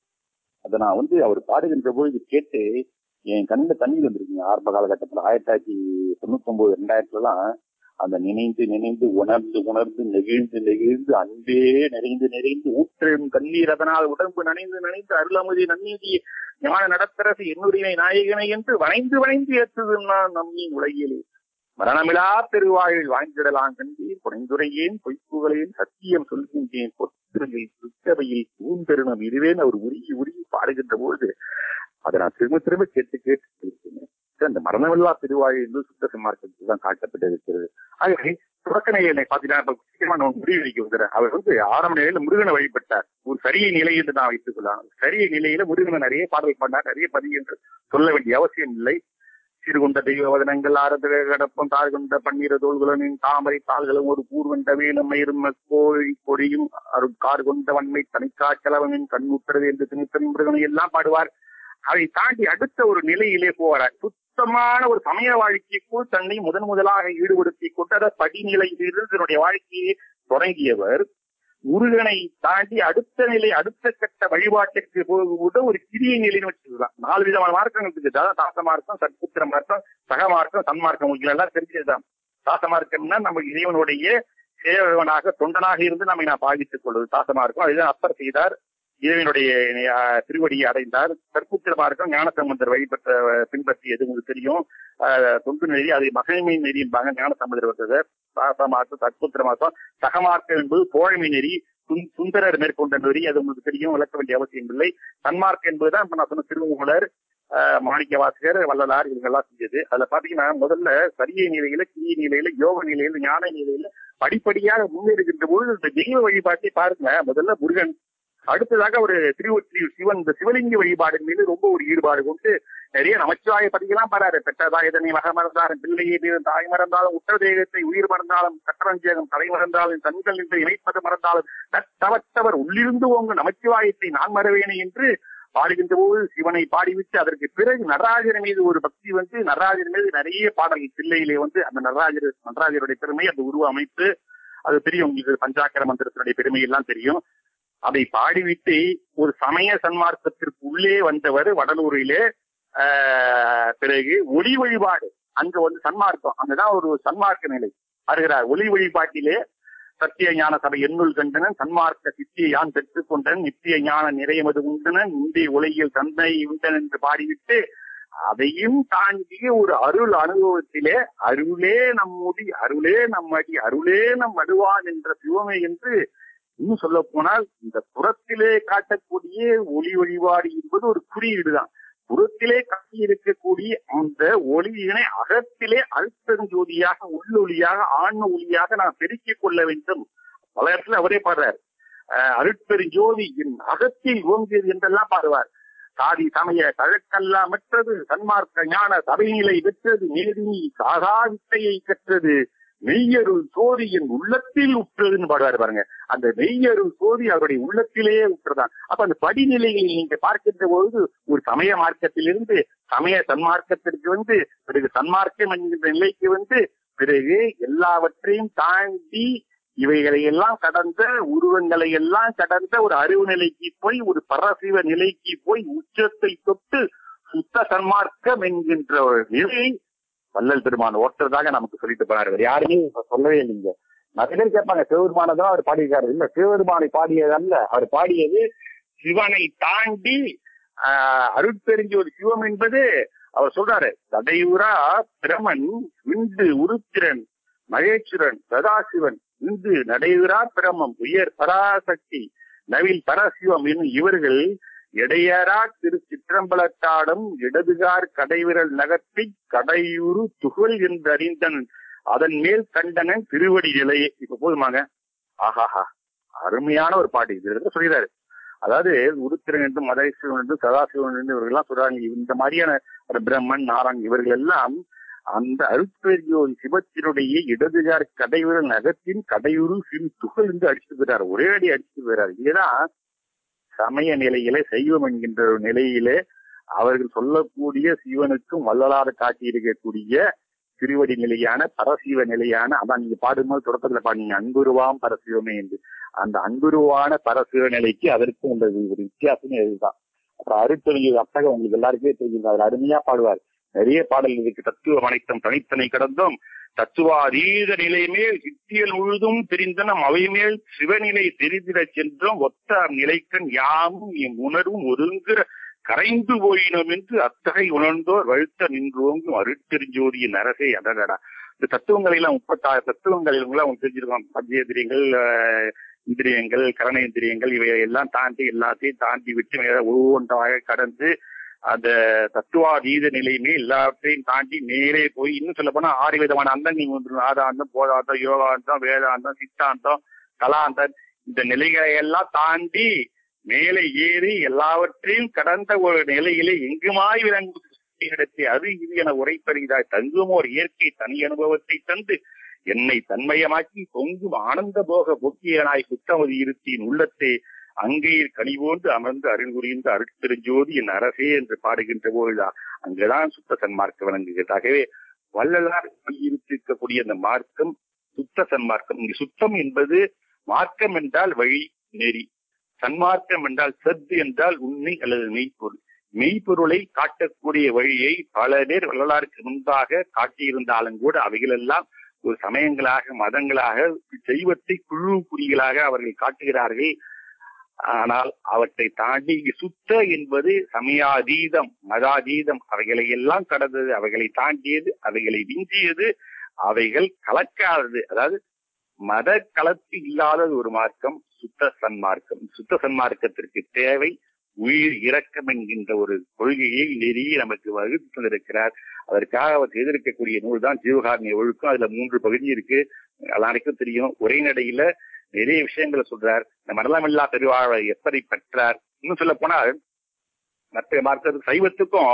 அதை நான் வந்து அவர் பாடுகின்ற பொழுது கேட்டு என் கண்ணுல தண்ணீர் வந்திருக்குங்க ஆரம்ப காலகட்டத்துல ஆயிரத்தி தொள்ளாயிரத்தி தொண்ணூத்தி ஒன்பது ரெண்டாயிரத்துல எல்லாம் அந்த நினைந்து நினைந்து உணர்ந்து உணர்ந்து நெகிழ்ந்து நெகிழ்ந்து அன்பே நிறைந்து நிறைந்து ஊற்றும் கண்ணீர் அதனால் உடம்பு நனைந்து நனைந்து அருளமுதி நன்னீதி ஞான நடத்தரசு என்னுரிமை நாயகனை என்று வணைந்து வணைந்து ஏற்றுதுன்னா நம்மி உலகிலே மரணமிலா பெருவாழில் வாழ்ந்திடலாம் கண்டீர் புனைந்துரையேன் பொய்ப்புகளேன் சத்தியம் சொல்கின்றேன் பொத்துறையில் சுத்தவையில் பூந்தருணம் இதுவேன்னு அவர் உருகி உருகி பாடுகின்ற பொழுது அதை நான் திரும்ப திரும்ப கேட்டு கேட்டு இருக்கேன் அந்த மரணமில்லா திருவாழி என்று சுத்த சமார்க்கத்தில் தான் காட்டப்பட்டிருக்கிறது ஆகவே தொடக்க நிலையில பாத்தீங்கன்னா இப்ப முக்கியமா நான் முடிவு வைக்க வந்துடுறேன் அவர் வந்து ஆரம்ப நிலையில முருகனை வழிபட்டார் ஒரு சரிய நிலை என்று நான் வைத்துக் கொள்ளலாம் சரிய நிலையில முருகனை நிறைய பாடல் பண்ணார் நிறைய பதிவு என்று சொல்ல வேண்டிய அவசியம் இல்லை சிறுகுண்ட தெய்வ வதனங்கள் ஆரத கடப்பம் தாழ்கொண்ட பன்னீர தோள்களும் தாமரை தாள்களும் ஒரு கூர்வண்ட வேலும் மயிரும் கோழி கொடியும் அருட்கார் கொண்ட வன்மை தனிக்காச்சலவனின் கண்ணுற்றது என்று திணித்தன் மிருகனை எல்லாம் பாடுவார் அதை தாண்டி அடுத்த ஒரு நிலையிலே போவார் சுத்தமான ஒரு சமய வாழ்க்கைக்குள் தன்னை முதன் முதலாக ஈடுபடுத்தி கொண்டு அதை படிநிலையிலிருந்து தன்னுடைய வாழ்க்கையை தொடங்கியவர் முருகனை தாண்டி அடுத்த நிலை அடுத்த கட்ட வழிபாட்டிற்கு போகும்போது ஒரு கிரிய நிலைன்னு வச்சுக்கலாம் நாலு விதமான மார்க்கங்கள் இருக்குது அதான் தாச மார்க்கம் சத்புத்திர மார்க்கம் சக மார்க்கம் சன்மார்க்கம் உங்களுக்கு எல்லாம் தெரிஞ்சதுதான் தாச மார்க்கம்னா நம்ம இறைவனுடைய சேவகனாக தொண்டனாக இருந்து நம்மை நான் பாவித்துக் கொள்வது தாச மார்க்கம் அதுதான் அப்பர் செய்தார் இறைவனுடைய அஹ், திருவடியை அடைந்தார் கற்புத்திர மார்க்கம் ஞானசம்பந்தர் வழிபட்ட அஹ், பின்பற்றியது உங்களுக்கு தெரியும் அஹ், தொண்டு நெறி அதை மகிழ்மை நெறிம்பாங்க ஞானசம்பந்தர் வந்தது தாச மார்க்கம் கற்புத்திர மார்க்கம் சகமார்க்கம் என்பது தோழமை நெறி சுந்- சுந்தரர் மேற்கொண்ட நெறி அது உங்களுக்கு தெரியும் விளக்க வேண்டிய அவசியம் இல்லை சன்மார்க்கம் என்பதுதான் இப்ப நான் சொன்ன திருமூலர் ஆஹ் மாணிக்க வாசகர் வள்ளலார் இவங்க எல்லாம் செஞ்சது அதுல பாத்தீங்கன்னா முதல்ல சரிய நிலையில கிரிய நிலையில யோக நிலையில ஞான நிலையில படிப்படியாக முன்னேறுகின்ற பொழுது இந்த தெய்வ வழிபாட்டை பாருங்க முதல்ல முருகன் அடுத்ததாக ஒரு திருவொற்றி சிவன் இந்த சிவலிங்க வழிபாடு மீது ரொம்ப ஒரு ஈடுபாடு கொண்டு நிறைய நமச்சிவாய பதிகெல்லாம் பாராரு பெற்றதாய் இதனை மக மறந்தாலும் பிள்ளையை மீது தாய் மறந்தாலும் உற்ற தேகத்தை உயிர் மறந்தாலும் கற்றஞ்சேகம் தலை மறந்தாலும் கண்கள் நின்று இணைப்பது மறந்தாலும் தவத்தவர் உள்ளிருந்து ஓங்க நமச்சிவாயத்தை நான் மறவேனே என்று பாடுகின்ற போது சிவனை பாடிவிட்டு அதற்கு பிறகு நடராஜர் மீது ஒரு பக்தி வந்து நடராஜர் மீது நிறைய பாடல்கள் பிள்ளையிலே வந்து அந்த நடராஜர் நடராஜருடைய பெருமை அந்த உருவ அமைப்பு அது தெரியும் உங்களுக்கு பஞ்சாக்கர மந்திரத்தினுடைய பெருமை எல்லாம் தெரியும் அதை பாடிவிட்டு ஒரு சமய சன்மார்க்கத்திற்கு உள்ளே வந்தவர் வடலூரிலே ஆஹ், பிறகு ஒளி வழிபாடு அங்க வந்து சன்மார்க்கம் அங்கதான் ஒரு சன்மார்க்க நிலை வருகிறார் ஒளி வழிபாட்டிலே சத்திய ஞான சபை எண்ணுள் கண்டனன் சன்மார்க்க சித்திய யான் பெற்றுக் கொண்டன் நித்திய ஞான நிறையமது உண்டனன் இந்திய உலகில் தந்தை உண்டன் என்று பாடிவிட்டு அதையும் தாண்டி ஒரு அருள் அனுபவத்திலே அருளே நம்முடி அருளே நம்மடி அருளே நம் அடுவான் என்ற சிவமை என்று இன்னும் சொல்ல போனால் இந்த புறத்திலே காட்டக்கூடிய ஒளி வழிபாடு என்பது ஒரு குறியீடுதான் புறத்திலே காட்டி இருக்கக்கூடிய அந்த ஒளியினை அகத்திலே அழுத்தஞ்சோதியாக உள்ளொளியாக ஆன்ம ஒளியாக நான் பெருக்கிக் கொள்ள வேண்டும் பல இடத்துல அவரே பாடுறார் அஹ் அருட்பெருஞ்சோதி என் அகத்தில் ஓங்கியது என்றெல்லாம் பாடுவார் சாதி சமய கழக்கெல்லாம் மற்றது சன்மார்க்க ஞான சபைநிலை பெற்றது மேதினி சாகா வித்தையை கற்றது மெய்யருள் சோதி என் உள்ளத்தில் உற்றதுன்னு பாடுவார் பாருங்க அந்த மெய்யருள் சோதி அவருடைய உள்ளத்திலேயே உற்றதான் அப்ப அந்த படிநிலைகளை நீங்க பார்க்கின்ற பொழுது ஒரு சமய மார்க்கத்திலிருந்து சமய சன்மார்க்கத்திற்கு வந்து பிறகு சன்மார்க்கம் என்கின்ற நிலைக்கு வந்து பிறகு எல்லாவற்றையும் தாண்டி இவைகளை எல்லாம் கடந்த உருவங்களை எல்லாம் கடந்த ஒரு அறிவு நிலைக்கு போய் ஒரு பரசிவ நிலைக்கு போய் உச்சத்தை தொட்டு சுத்த சன்மார்க்கம் என்கின்ற ஒரு நிலையை வள்ளல் பெருமான் ஓட்டுறதாக நமக்கு சொல்லிட்டு போனாரு வேற யாருமே இப்ப சொல்லவே இல்லைங்க நிறைய பேர் கேட்பாங்க சிவபெருமானதான் அவர் பாடியிருக்காரு இல்ல சிவபெருமானை பாடியது அல்ல அவர் பாடியது சிவனை தாண்டி ஆஹ் அருட்பெருஞ்சி ஒரு சிவம் என்பது அவர் சொல்றாரு தடையுரா பிரமன் விந்து உருத்திரன் மகேஸ்வரன் சதாசிவன் இந்து நடையுரா பிரமம் உயர் பராசக்தி நவில் பரசிவம் என்னும் இவர்கள் இடையரா திரு சிற்றம்பலத்தாடும் இடதுகார் கடைவிரல் நகர்த்தி கடையுறு துகள் என்று அறிந்தன் அதன் மேல் கண்டனன் திருவடி நிலையே இப்ப போதுமாங்க ஆஹாஹா அருமையான ஒரு பாட்டு இது இருந்து சொல்கிறாரு அதாவது உருத்திரன் என்றும் மதேஸ்வரன் என்றும் சதாசிவன் என்று இவர்கள்லாம் சொல்றாங்க இந்த மாதிரியான ஒரு பிரம்மன் நாராயண் இவர்கள் எல்லாம் அந்த அருட்பெரியோர் சிவத்தினுடைய இடதுகார் கடைவிரல் நகத்தின் கடையுறு சிறு துகள் என்று அடிச்சுட்டு போயிறாரு ஒரே அடி அடிச்சுட்டு போயிறாரு இதுதான் சமய நிலையிலே சைவம் என்கின்ற ஒரு நிலையிலே அவர்கள் சொல்லக்கூடிய சிவனுக்கும் வள்ளலாறு காட்டி இருக்கக்கூடிய திருவடி நிலையான பரசிவ நிலையான அதான் நீங்க பாடும்போது தொடக்கத்துல பாடுங்க அன்புருவாம் பரசிவமே என்று அந்த அன்புருவான பரசிவ நிலைக்கு அதற்கும் உள்ள ஒரு வித்தியாசமே இதுதான் அப்புறம் அருத்தொழில் அத்தகம் உங்களுக்கு எல்லாருக்குமே தெரியும் அவர் அருமையா பாடுவார் நிறைய பாடல் இதுக்கு தத்துவம் அனைத்தும் தனித்தனை கடந்தும் தத்துவாதீத நிலை மேல் சித்தியல் முழுதும் தெரிந்தனம் அவை மேல் சிவநிலை தெரிந்திடச் சென்றோம் ஒத்த நிலைக்கண் யாமும் எம் உணர்வும் ஒருங்கிற கரைந்து போயினோம் என்று அத்தகை உணர்ந்தோர் வழுத்த நின்றோங்கும் அருட்பெருஞ்சோதியின் அரசே அடடடா இந்த தத்துவங்களை எல்லாம் முப்பத்தாறு தத்துவங்கள் எல்லாம் உங்களுக்கு தெரிஞ்சிருக்கோம் பஞ்சேந்திரியங்கள் ஆஹ், இந்திரியங்கள் கரணேந்திரியங்கள் இவை எல்லாம் தாண்டி எல்லாத்தையும் தாண்டி விட்டு மேல ஒவ்வொன்றாக கடந்து அந்த தத்துவாதீத நிலையுமே எல்லாத்தையும் தாண்டி மேலே போய் இன்னும் சொல்ல போனா ஆறு விதமான அந்தங்கள் வந்துடும் ஆதாந்தம் போதாந்தம் யோகாந்தம் வேதாந்தம் சித்தாந்தம் கலாந்தம் இந்த நிலைகளை எல்லாம் தாண்டி மேலே ஏறி எல்லாவற்றையும் கடந்த ஒரு நிலையிலே எங்குமாய் விளங்கும் இடத்தை அது இது என உரைப்பறிதாய் தங்குமோர் இயற்கை தனி அனுபவத்தை தந்து என்னை தன்மயமாக்கி பொங்கும் ஆனந்த போக பொக்கியனாய் சுத்தமதி இருத்தின் உள்ளத்தை அங்கேயில் கனிவோந்து அமர்ந்து அருள் புரிந்த அருட்பெருஞ்சோதி என் அரசே என்று பாடுகின்ற போதுதான் அங்குதான் சுத்த சன்மார்க்கம் விளங்குகிறது ஆகவே வள்ளலார் இருத்திருக்கக்கூடிய அந்த மார்க்கம் சுத்த சன்மார்க்கம் இங்கு சுத்தம் என்பது மார்க்கம் என்றால் வழி நெறி சன்மார்க்கம் என்றால் சத்து என்றால் உண்மை அல்லது மெய்ப்பொருள் மெய்ப்பொருளை காட்டக்கூடிய வழியை பல பேர் வரலாறுக்கு முன்பாக காட்டியிருந்தாலும் கூட அவைகளெல்லாம் ஒரு சமயங்களாக மதங்களாக தெய்வத்தை குழு குறிகளாக அவர்கள் காட்டுகிறார்கள் ஆனால் அவற்றை தாண்டி இங்கு சுத்த என்பது சமயாதீதம் மதாதீதம் அவைகளை எல்லாம் கடந்தது அவைகளை தாண்டியது அவைகளை விஞ்சியது அவைகள் கலக்காதது அதாவது மத கலப்பு இல்லாதது ஒரு மார்க்கம் சுத்த சன்மார்க்கம் சுத்த சன்மார்க்கத்திற்கு தேவை உயிர் இரக்கம் என்கின்ற ஒரு கொள்கையை நெறிய நமக்கு வகுத்து தந்திருக்கிறார் அதற்காக அவர் செய்திருக்கக்கூடிய நூல் தான் ஜீவகாரணிய ஒழுக்கம் அதுல மூன்று பகுதி இருக்கு எல்லாருக்கும் தெரியும் உரைநடையில நிறைய விஷயங்களை சொல்றார் இந்த மரணமில்லா பெருவாழ்வை எப்படி பெற்றார் இன்னும் சொல்ல போனால் மற்ற மார்க்கத்துக்கு சைவத்துக்கும்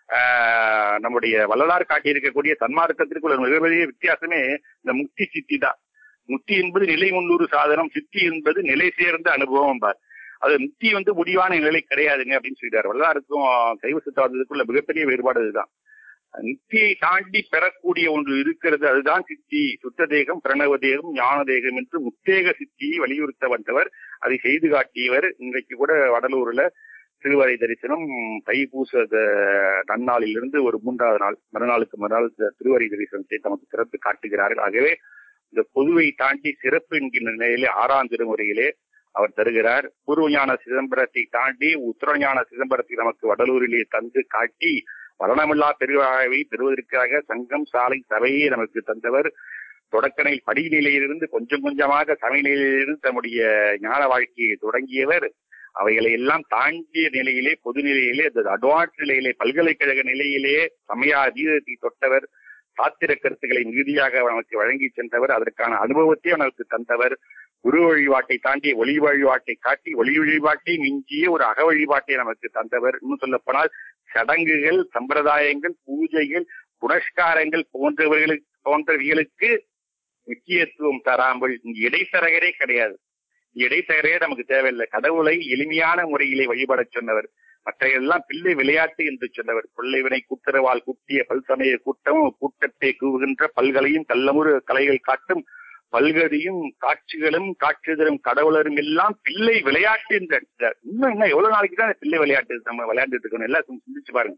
ஆஹ், நம்முடைய வள்ளலார் காட்டியிருக்கக்கூடிய சன்மார்க்கத்திற்குள்ள மிகப்பெரிய வித்தியாசமே இந்த முக்தி சித்தி தான் முக்தி என்பது நிலை முன்னூறு சாதனம் சித்தி என்பது நிலை சேர்ந்த அனுபவம் பார் அது முக்தி வந்து முடிவான நிலை கிடையாதுங்க அப்படின்னு சொல்லிட்டார் வள்ளலாருக்கும் சைவ சித்தாந்தத்துக்குள்ள மிகப்பெரிய வேறுபாடு இதுதான் முக்தியை தாண்டி பெறக்கூடிய ஒன்று இருக்கிறது அதுதான் சித்தி சுத்த தேகம் பிரணவ தேகம் ஞான தேகம் என்று முத்தேக சித்தியை வலியுறுத்த வந்தவர் அதை செய்து காட்டியவர் இன்றைக்கு கூட வடலூர்ல திருவரை தரிசனம் தைப்பூச த- நன்னாளிலிருந்து ஒரு மூன்றாவது நாள் மறுநாளுக்கு மறுநாள் த- திருவரை தரிசனத்தை நமக்கு சிறப்பு காட்டுகிறார்கள் ஆகவே இந்த பொதுவை தாண்டி சிறப்பு என்கின்ற நிலையிலே ஆறாம் திருமுறையிலே அவர் தருகிறார் பூர்வஞான சிதம்பரத்தை தாண்டி உத்தரஞான சிதம்பரத்தை நமக்கு வடலூரிலே தந்து காட்டி மரணமில்லா பெருவாழ்வை பெறுவதற்காக சங்கம் சாலை சபையை நமக்கு தந்தவர் தொடக்கனை படிநிலையிலிருந்து கொஞ்சம் கொஞ்சமாக சபைநிலையிலிருந்து தம்முடைய ஞான வாழ்க்கையை தொடங்கியவர் அவைகளை எல்லாம் தாண்டிய நிலையிலே பொது நிலையிலே அந்த அட்வான்ஸ் நிலையிலே பல்கலைக்கழக நிலையிலே சமய அதீதத்தை தொட்டவர் சாத்திர கருத்துக்களை மிகுதியாக நமக்கு வழங்கி சென்றவர் அதற்கான அனுபவத்தை நமக்கு தந்தவர் குரு வழிபாட்டை தாண்டி ஒளி வழிபாட்டை காட்டி ஒளி வழிபாட்டை மிஞ்சிய ஒரு அக வழிபாட்டை நமக்கு தந்தவர் இன்னும் சொல்ல போனால் சடங்குகள் சம்பிரதாயங்கள் பூஜைகள் புனஸ்காரங்கள் போன்றவர்களுக்கு போன்றவைகளுக்கு முக்கியத்துவம் தராமல் இங்கு இடைத்தரகரே கிடையாது இடைத்தரகரே நமக்கு தேவையில்லை கடவுளை எளிமையான முறையிலே வழிபடச் சொன்னவர் மற்றையெல்லாம் பிள்ளை விளையாட்டு என்று சொன்னவர் கொள்ளைவினை குற்றவால் குட்டிய பல்சமய கூட்டம் கூட்டத்தை கூவுகின்ற பல்கலையும் கள்ளமுறு கலைகள் காட்டும் பல்கதியும் காட்சிகளும் காட்சி தரும் கடவுளரும் எல்லாம் பிள்ளை விளையாட்டு என்று அடித்தார். இன்னும் என்ன எவ்வளவு நாளைக்கு தான் பிள்ளை விளையாட்டு நம்ம விளையாண்டுட்டு இருக்கணும் எல்லாம் கொஞ்சம் சிந்திச்சு பாருங்க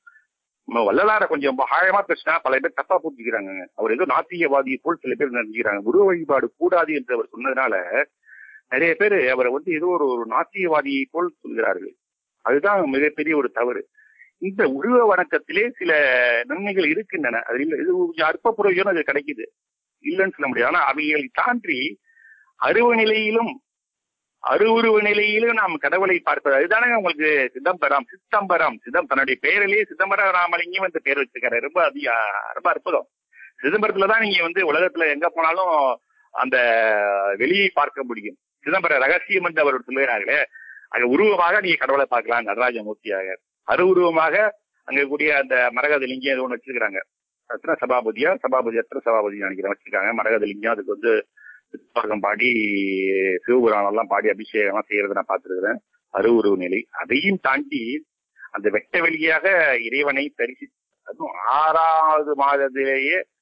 நம்ம வள்ளலார கொஞ்சம் ஆழமா பேசினா பல பேர் தப்பா புரிஞ்சுக்கிறாங்க அவர் ஏதோ நாத்தியவாதியை போல் சில பேர் நினைச்சுக்கிறாங்க குரு வழிபாடு கூடாது என்று அவர் சொன்னதுனால நிறைய பேர் அவரை வந்து ஏதோ ஒரு ஒரு நாத்தியவாதியை போல் சொல்கிறார்கள் அதுதான் மிகப்பெரிய ஒரு தவறு இந்த உருவ வணக்கத்திலே சில நன்மைகள் இருக்கின்றன அது இல்ல இது கொஞ்சம் அற்ப பிரயோஜனம் அது கிடைக்குது இல்லைன்னு சொல்ல முடியாது ஆனா அவைகளை தாண்டி அருவ நிலையிலும் அருவுருவ நிலையிலும் நாம் கடவுளை பார்ப்பது அதுதானே உங்களுக்கு சிதம்பரம் சிதம்பரம் சிதம் தன்னுடைய பெயரிலேயே சிதம்பரம் ராமலிங்கம் என்று பெயர் வச்சிருக்காரு ரொம்ப அதிக ரொம்ப அற்புதம் சிதம்பரத்துலதான் நீங்க வந்து உலகத்துல எங்க போனாலும் அந்த வெளியை பார்க்க முடியும் சிதம்பர ரகசியம் என்று அவர் சொல்லுகிறார்களே அங்க உருவமாக நீங்க கடவுளை பார்க்கலாம் நடராஜமூர்த்தியாக அருவுருவமாக அங்க கூடிய அந்த மரகத லிங்கம் ஏதோ ஒண்ணு வச்சிருக்காங்க ரத்ன சபாபதியா சபாபதி ரத்ன சபாபதி நினைக்கிறேன் வச்சிருக்காங்க மரகத லிங்கம் அதுக்கு வந்து புத்தகம் பாடி சிவபுராணம் எல்லாம் பாடி அபிஷேகம் செய்யறதை நான் பார்த்திருக்கிறேன் அருவுருவ நிலை அதையும் தாண்டி அந்த வெட்ட வெளியாக இறைவனை தரிசி அதுவும் ஆறாவது மாதத்திலேயே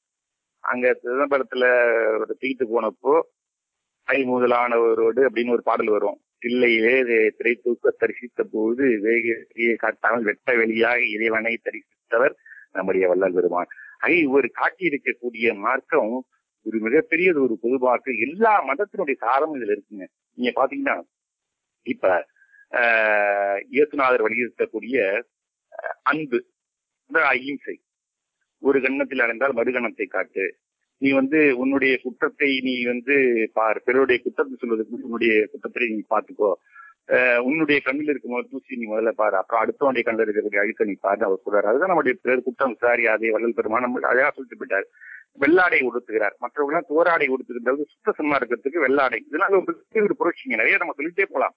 அங்க சிதம்பரத்துல ஒரு தீட்டு போனப்போ கை முதலானவரோடு அப்படின்னு ஒரு பாடல் வரும் தில்லையிலே திரை தூக்க தரிசித்த போது வேகியை காட்டாமல் வெட்ட வெளியாக இறைவனை தரிசித்தவர் நம்முடைய வள்ளல் பெருமான் ஆக இவர் காட்டி இருக்கக்கூடிய மார்க்கம் ஒரு மிகப்பெரிய ஒரு பொதுவாக்கு எல்லா மதத்தினுடைய சாரம் இதுல இருக்குங்க நீங்க பாத்தீங்கன்னா இப்ப ஆஹ் இயேசுநாதர் வலியுறுத்தக்கூடிய அஹ், அன்பு இந்த அகிம்சை ஒரு கண்ணத்தில் அடைந்தால் மறுகணத்தை காட்டு நீ வந்து உன்னுடைய குற்றத்தை நீ வந்து பார் பிறருடைய குற்றத்தை சொல்வதற்கு முன் உன்னுடைய குற்றத்தை நீ பார்த்துக்கோ அஹ் உன்னுடைய கண்ணில் இருக்கும் போது தூசி நீ முதல்ல பாரு அப்புறம் அடுத்தவனுடைய கண்ணில் இருக்கக்கூடிய அழுக்க நீ பாரு அவர் சொல்றாரு அதுதான் நம்முடைய பிறர் குற்றம் விசாரியாதே வள்ளல் பெருமான் நம்ம அழகா சொல்லிட்டு போயிட்டார் வெள்ளாடை உடுத்துகிறார் மற்றவங்க தோராடை உடுத்துகின்றது சுத்த சன்மா இருக்கிறதுக்கு வெள்ளாடை இதெல்லாம் ஒரு பெரிய ஒரு புரட்சிங்க நிறைய நம்ம சொல்லிட்டே போலாம்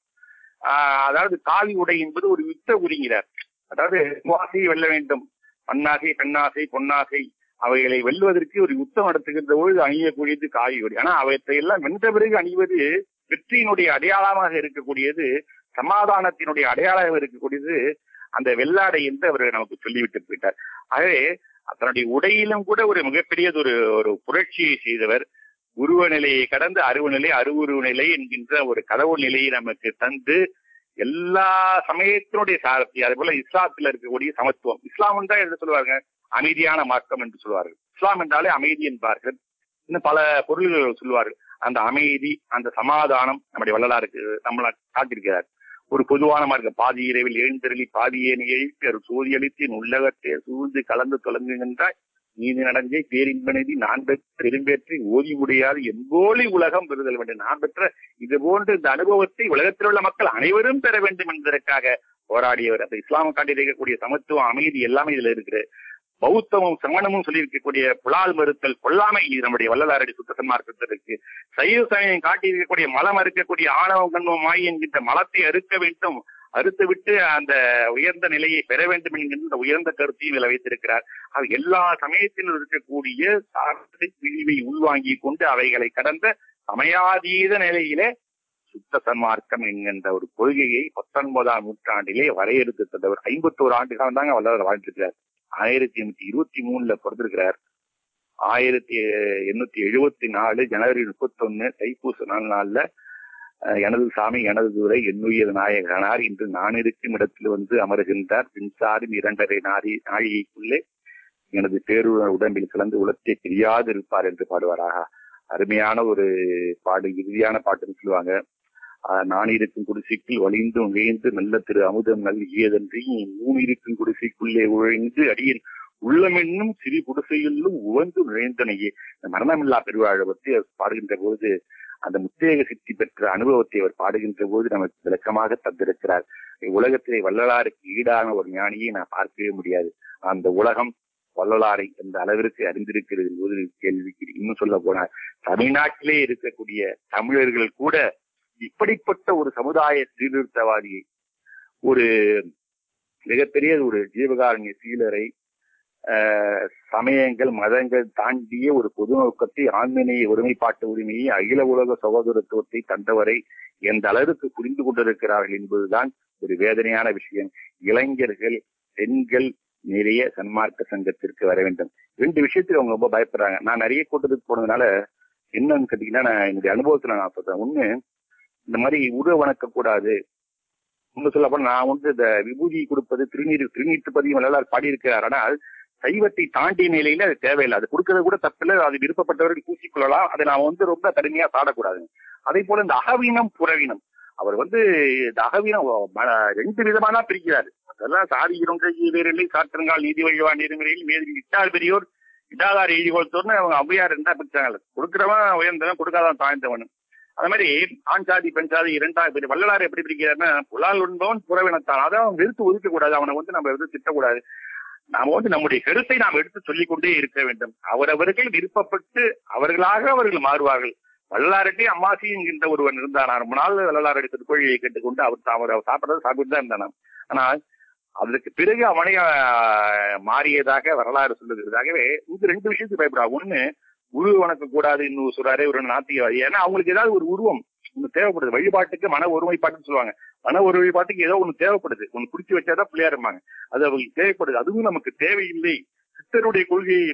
ஆஹ் அதாவது காவி உடை என்பது ஒரு யுத்த உரிங்கிறார் அதாவது ஆசையை வெல்ல வேண்டும் மண்ணாசை பெண்ணாசை பொன்னாசை அவைகளை வெல்வதற்கு ஒரு யுத்தம் நடத்துகின்ற பொழுது அணியக்கூடியது காவி உடை ஆனா அவற்றை எல்லாம் வென்ற பிறகு அணிவது வெற்றியினுடைய அடையாளமாக இருக்கக்கூடியது சமாதானத்தினுடைய அடையாளமாக இருக்கக்கூடியது அந்த வெள்ளாடை என்று அவர் நமக்கு சொல்லிவிட்டு போயிட்டார் ஆகவே தன்னுடைய உடையிலும் கூட ஒரு மிகப்பெரியது ஒரு ஒரு புரட்சியை செய்தவர் உருவ நிலையை கடந்து அருவ நிலை அருவுருவ நிலை என்கின்ற ஒரு கடவுள் நிலையை நமக்கு தந்து எல்லா சமயத்தினுடைய சாரத்தி அதே போல இஸ்லாத்துல இருக்கக்கூடிய சமத்துவம் இஸ்லாம் தான் என்ன சொல்லுவாங்க அமைதியான மார்க்கம் என்று சொல்வார்கள் இஸ்லாம் என்றாலே அமைதி என்பார்கள் இன்னும் பல பொருள்கள் சொல்லுவார்கள் அந்த அமைதி அந்த சமாதானம் நம்முடைய வள்ளலாருக்கு நம்மள காட்டியிருக்கிறார் ஒரு பொதுவான மார்க்கம் பாதி இரவில் எழுந்தருளி பாதியேனை எழுப்பி ஒரு சோதியளித்தின் உள்ளகத்தே சூழ்ந்து கலந்து தொடங்குகின்றாய் நீதி நடஞ்சை பேரின்பனதி நான் பெற்ற பெரும்பேற்றி ஓதி முடியாது எங்கோலி உலகம் பெறுதல் வேண்டும் நான் பெற்ற இது போன்ற இந்த அனுபவத்தை உலகத்தில் உள்ள மக்கள் அனைவரும் பெற வேண்டும் என்பதற்காக போராடியவர் அந்த இஸ்லாம காட்டியிருக்கக்கூடிய சமத்துவம் அமைதி எல்லாமே இதுல இருக்குது பௌத்தமும் சமணமும் சொல்லியிருக்கக்கூடிய புலால் மறுத்தல் கொல்லாமை இது நம்முடைய வள்ளலாரடி சுத்த சன்மார்க்கத்திற்கு சைவ சமயம் காட்டியிருக்கக்கூடிய மலம் அறுக்கக்கூடிய ஆணவம் கண்மம் மாய் என்கின்ற மலத்தை அறுக்க வேண்டும் அறுத்து விட்டு அந்த உயர்ந்த நிலையை பெற வேண்டும் என்கின்ற இந்த உயர்ந்த கருத்தையும் இதில் வைத்திருக்கிறார் அது எல்லா சமயத்திலும் இருக்கக்கூடிய சார்பை பிரிவை உள்வாங்கி கொண்டு அவைகளை கடந்த சமயாதீத நிலையிலே சுத்த சன்மார்க்கம் என்கின்ற ஒரு கொள்கையை பத்தொன்பதாம் நூற்றாண்டிலே வரையறுத்து தந்தவர் ஐம்பத்தோரு ஆண்டு காலம் தாங்க வல்லவர் வாழ்ந்திருக்கிறார் ஆயிரத்தி எண்ணூத்தி இருபத்தி மூணுல பிறந்திருக்கிறார் ஆயிரத்தி எண்ணூத்தி எழுபத்தி நாலு ஜனவரி முப்பத்தி ஒன்னு தைப்பூச நாள் நாள்ல அஹ், எனது சாமி எனது துறை என்னுயிர் நாயகனார் இன்று நான் இருக்கும் இடத்தில் வந்து அமருகின்றார் பின்சாரின் இரண்டரை நாரி நாழிகைக்குள்ளே எனது பேருட உடம்பில் கலந்து உலகத்தை தெரியாது இருப்பார் என்று பாடுவாராக அருமையான ஒரு பாடு இறுதியான பாட்டுன்னு சொல்லுவாங்க ஆஹ் நான் இருக்கும் குடிசைக்குள் வலிந்து உழைந்து நல்ல திரு அமுதம் நல்கியதன்றி மூணு இருக்கும் குடிசைக்குள்ளே உழைந்து அடியில் உள்ளமென்னும் சிறு குடிசையிலும் உவந்து நுழைந்தனையே இந்த மரணமில்லா பெருவாழை பற்றி அவர் பாடுகின்ற போது அந்த முத்தேக சித்தி பெற்ற அனுபவத்தை அவர் பாடுகின்ற போது நமக்கு விளக்கமாக தந்திருக்கிறார் உலகத்திலே வள்ளலாருக்கு ஈடான ஒரு ஞானியை நான் பார்க்கவே முடியாது அந்த உலகம் வள்ளலாரை எந்த அளவிற்கு அறிந்திருக்கிறது என்பது கேள்விக்கு இன்னும் சொல்ல போனார் தமிழ்நாட்டிலே இருக்கக்கூடிய தமிழர்கள் கூட இப்படிப்பட்ட ஒரு சமுதாய சீர்திருத்தவாதியை ஒரு மிகப்பெரிய ஒரு ஜீவகாரண்ய சீலரை ஆஹ், சமயங்கள் மதங்கள் தாண்டிய ஒரு பொது நோக்கத்தை ஆண்மனையை ஒருமைப்பாட்டு உரிமையை அகில உலக சகோதரத்துவத்தை தந்தவரை எந்த அளவுக்கு புரிந்து கொண்டிருக்கிறார்கள் என்பதுதான் ஒரு வேதனையான விஷயம் இளைஞர்கள் பெண்கள் நிறைய சன்மார்க்க சங்கத்திற்கு வர வேண்டும் ரெண்டு விஷயத்துல அவங்க ரொம்ப பயப்படுறாங்க நான் நிறைய கூட்டத்துக்கு போனதுனால என்னன்னு கேட்டீங்கன்னா நான் என்னுடைய அனுபவத்துல நான் சொல்றேன் ஒண்ணு இந்த மாதிரி உருவ வணக்க கூடாது இன்னும் சொல்ல போனா நான் வந்து இந்த விபூதி கொடுப்பது திருநீர் திருநீட்டு பதிவு வள்ளலார் பாடியிருக்கிறார் ஆனால் சைவத்தை தாண்டிய நிலையில அது தேவையில்லை அது கொடுக்கறது கூட தப்பில்லை அது விருப்பப்பட்டவர்கள் பூசிக்கொள்ளலாம் அதை நான் வந்து ரொம்ப கடுமையா சாடக்கூடாது அதே போல இந்த அகவீனம் புறவீனம் அவர் வந்து இந்த அகவீனம் ம- ரெண்டு விதமா தான் பிரிக்கிறாரு அதெல்லாம் சாதி இரொன்றை வேறில்லை சாற்றங்கால் நீதி வழிவா நெறிமுறையில் மேதி இட்டார் பெரியோர் இடாதார் எழுதி கொடுத்தோர்னு அவங்க ஔவையார் இருந்தா பிரிச்சாங்க கொடுக்கிறவன் உயர்ந்தவன் கொடுக்காதவன் தாழ்ந்தவன் அது மாதிரி ஆண் சாதி பெண் சாதி இரண்டாவது பிரி வள்ளலார் எப்படி பிரிக்கிறாருன்னா புலால் உண்பவன் புறவினத்தான் அதை அவன் வெறுத்து ஒதுக்க கூடாது அவனை வந்து நம்ம வந்து திட்டக்கூடாது நாம வந்து நம்முடைய கருத்தை நாம் எடுத்து சொல்லிக் கொண்டே இருக்க வேண்டும் அவரவர்கள் விருப்பப்பட்டு அவர்களாக அவர்கள் மாறுவார்கள் வள்ளலாரட்டி அம்மாசி என்கின்ற ஒருவன் இருந்தான் ரொம்ப நாள் வள்ளலாரடி திருக்கோழியை கேட்டுக்கொண்டு அவர் தா- அவர் சாப்பிடுறது சாப்பிட்டு தான் இருந்தான் ஆனால் அதற்கு பிறகு அவனை ஆஹ், மாறியதாக வரலாறு சொல்லுகிறதாகவே இது ரெண்டு விஷயத்துக்கு பயப்படா ஒண்ணு உருவ வணக்க கூடாது இன்னும் சொல்றாரு ஒரு நாத்திகவாதி ஏன்னா அவங்களுக்கு ஏதாவது ஒரு உருவம் ஒண்ணு தேவைப்படுது வழிபாட்டுக்கு மன ஒருமைப்பாட்டுன்னு சொல்லுவாங்க மன ஒருமைப்பாட்டுக்கு ஏதோ ஒண்ணு தேவைப்படுது ஒண்ணு பிடிச்சி வச்சாதான் பிள்ளையா இருப்பாங்க அது அவங்களுக்கு தேவைப்படுது அதுவும் நமக்கு தேவையில்லை சித்தருடைய கொள்கையை நாம்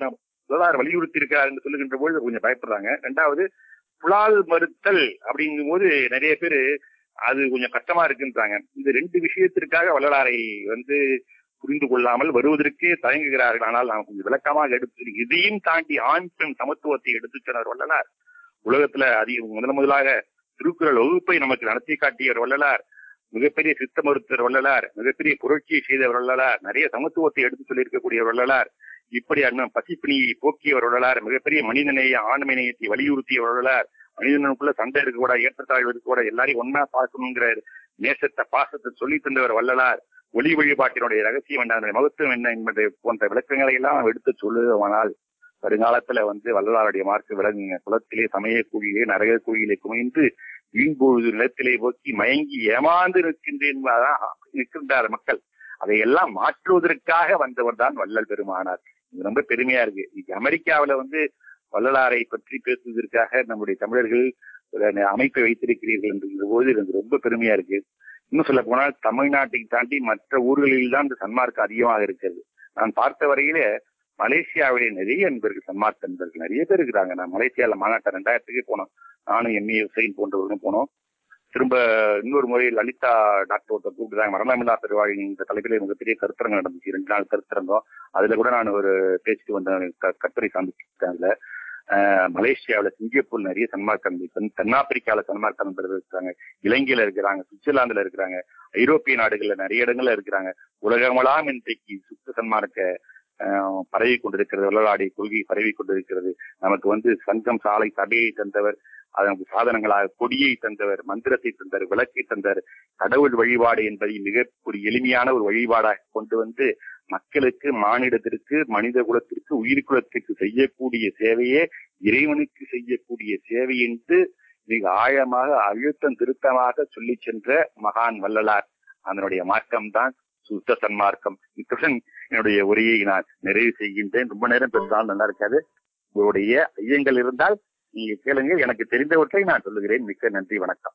வரலாறு வலியுறுத்தி இருக்கிறார் என்று சொல்லுகின்ற போது கொஞ்சம் பயப்படுறாங்க ரெண்டாவது புலால் மறுத்தல் அப்படிங்கும் போது நிறைய பேர் அது கொஞ்சம் கஷ்டமா இருக்குன்றாங்க இந்த ரெண்டு விஷயத்திற்காக வள்ளலாரை வந்து புரிந்து கொள்ளாமல் வருவதற்கே தயங்குகிறார்கள் ஆனால் நாம் கொஞ்சம் விளக்கமாக எடுத்து இதையும் தாண்டி ஆண் பெண் சமத்துவத்தை எடுத்துச் சொன்னார் வள்ளலார் உலகத்துல அதிக முதன் முதலாக திருக்குறள் வகுப்பை நமக்கு நடத்தி காட்டியவர் வள்ளலார் மிகப்பெரிய சித்த மருத்துவர் வள்ளலார் மிகப்பெரிய புரட்சியை செய்தவர் வள்ளலார் நிறைய சமத்துவத்தை எடுத்து சொல்லியிருக்கக்கூடிய வள்ளலார் இப்படி அண்ணன் பசிப்பிணியை போக்கியவர் வள்ளலார் மிகப்பெரிய மனிதநேய ஆண்மநேயத்தை வலியுறுத்திய வள்ளலார் மனிதனுக்குள்ள சண்டை இருக்க கூட ஏற்றத்தாழ்வு இருக்க கூட எல்லாரையும் ஒன்னா பார்க்கணுங்கிற நேசத்தை பாசத்தை சொல்லி தந்தவர் வள்ளலார் ஒளி வழிபாட்டினுடைய ரகசியம் என்ன அதனுடைய மகத்துவம் என்ன என்பதை போன்ற விளக்கங்களை எல்லாம் எடுத்து சொல்லுவானால் வருங்காலத்துல வந்து வள்ளலாருடைய மார்க்க விளங்குங்க குளத்திலே சமய குழியிலே நரக குழியிலே குமைந்து வீண்பொழுது நிலத்திலே போக்கி மயங்கி ஏமாந்து நிற்கின்றேன் என்பதான் நிற்கின்றார் மக்கள் அதையெல்லாம் மாற்றுவதற்காக வந்தவர் தான் வள்ளல் பெருமானார் இது ரொம்ப பெருமையா இருக்கு இன்னைக்கு அமெரிக்காவுல வந்து வள்ளலாரை பற்றி பேசுவதற்காக நம்முடைய தமிழர்கள் ஒரு அமைப்பை வைத்திருக்கிறீர்கள் என்கிற போது எனக்கு ரொம்ப பெருமையா இருக்கு இன்னும் சொல்ல போனால் தமிழ்நாட்டை தாண்டி மற்ற ஊர்களில் தான் இந்த சன்மார்க்கம் அதிகமாக இருக்கிறது நான் பார்த்த வரையிலே மலேசியாவிலே நிறைய நண்பர்கள் சன்மார்க்க நண்பர்கள் நிறைய பேர் இருக்கிறாங்க நான் மலேசியால மாநாட்டம் ரெண்டாயிரத்துக்கே போனோம் நானும் எம்ஏ ஹுசைன் போன்றவர்களும் போனோம் திரும்ப இன்னொரு முறை லலிதா டாக்டர் ஒருத்தர் கூப்பிட்டுறாங்க மரணமில்லா பெருவாழி இந்த தலைப்பிலே மிகப்பெரிய கருத்தரங்கம் நடந்துச்சு ரெண்டு நாள் கருத்தரங்கம் அதுல கூட நான் ஒரு பேச்சுக்கு வந்தேன் க- கட்டுரை சந்திச்சிருக்கேன் அதுல ஆஹ் மலேசியாவுல சிங்கப்பூர் நிறைய சன்மார்க்க நண்பர்கள், தென் தென்னாப்பிரிக்கால சன்மார்க்க நண்பர்கள் இருக்கிறாங்க இலங்கையில இருக்கிறாங்க சுவிட்சர்லாந்துல இருக்கிறாங்க ஐரோப்பிய நாடுகள்ல நிறைய இடங்கள்ல இருக்கிறாங்க உலகமெல்லாம் இன்றைக்கு சுத்த சன்மார்க்க ஆஹ் பரவி கொண்டிருக்கிறது வள்ளலாடி கொள்கை பரவி கொண்டிருக்கிறது நமக்கு வந்து சங்கம் சாலை சபையை தந்தவர் அதற்கு சாதனங்களாக கொடியை தந்தவர் மந்திரத்தை தந்தவர் விளக்கை தந்தவர் கடவுள் வழிபாடு என்பதை மிக ஒரு எளிமையான ஒரு வழிபாடாக கொண்டு வந்து மக்களுக்கு மானிடத்திற்கு மனித குலத்திற்கு உயிர் குலத்திற்கு செய்யக்கூடிய சேவையே இறைவனுக்கு செய்யக்கூடிய சேவை என்று மிக ஆழமாக அழுத்தம் திருத்தமாக சொல்லி சென்ற மகான் வள்ளலார் அதனுடைய மார்க்கம்தான் சுத்த சன்மார்க்கம் இத்துடன் என்னுடைய உரையை நான் நிறைவு செய்கின்றேன் ரொம்ப நேரம் பெற்றால் நல்லா இருக்காது உங்களுடைய ஐயங்கள் இருந்தால் நீங்க கேளுங்க எனக்கு தெரிந்தவற்றை நான் சொல்லுகிறேன் மிக்க நன்றி வணக்கம்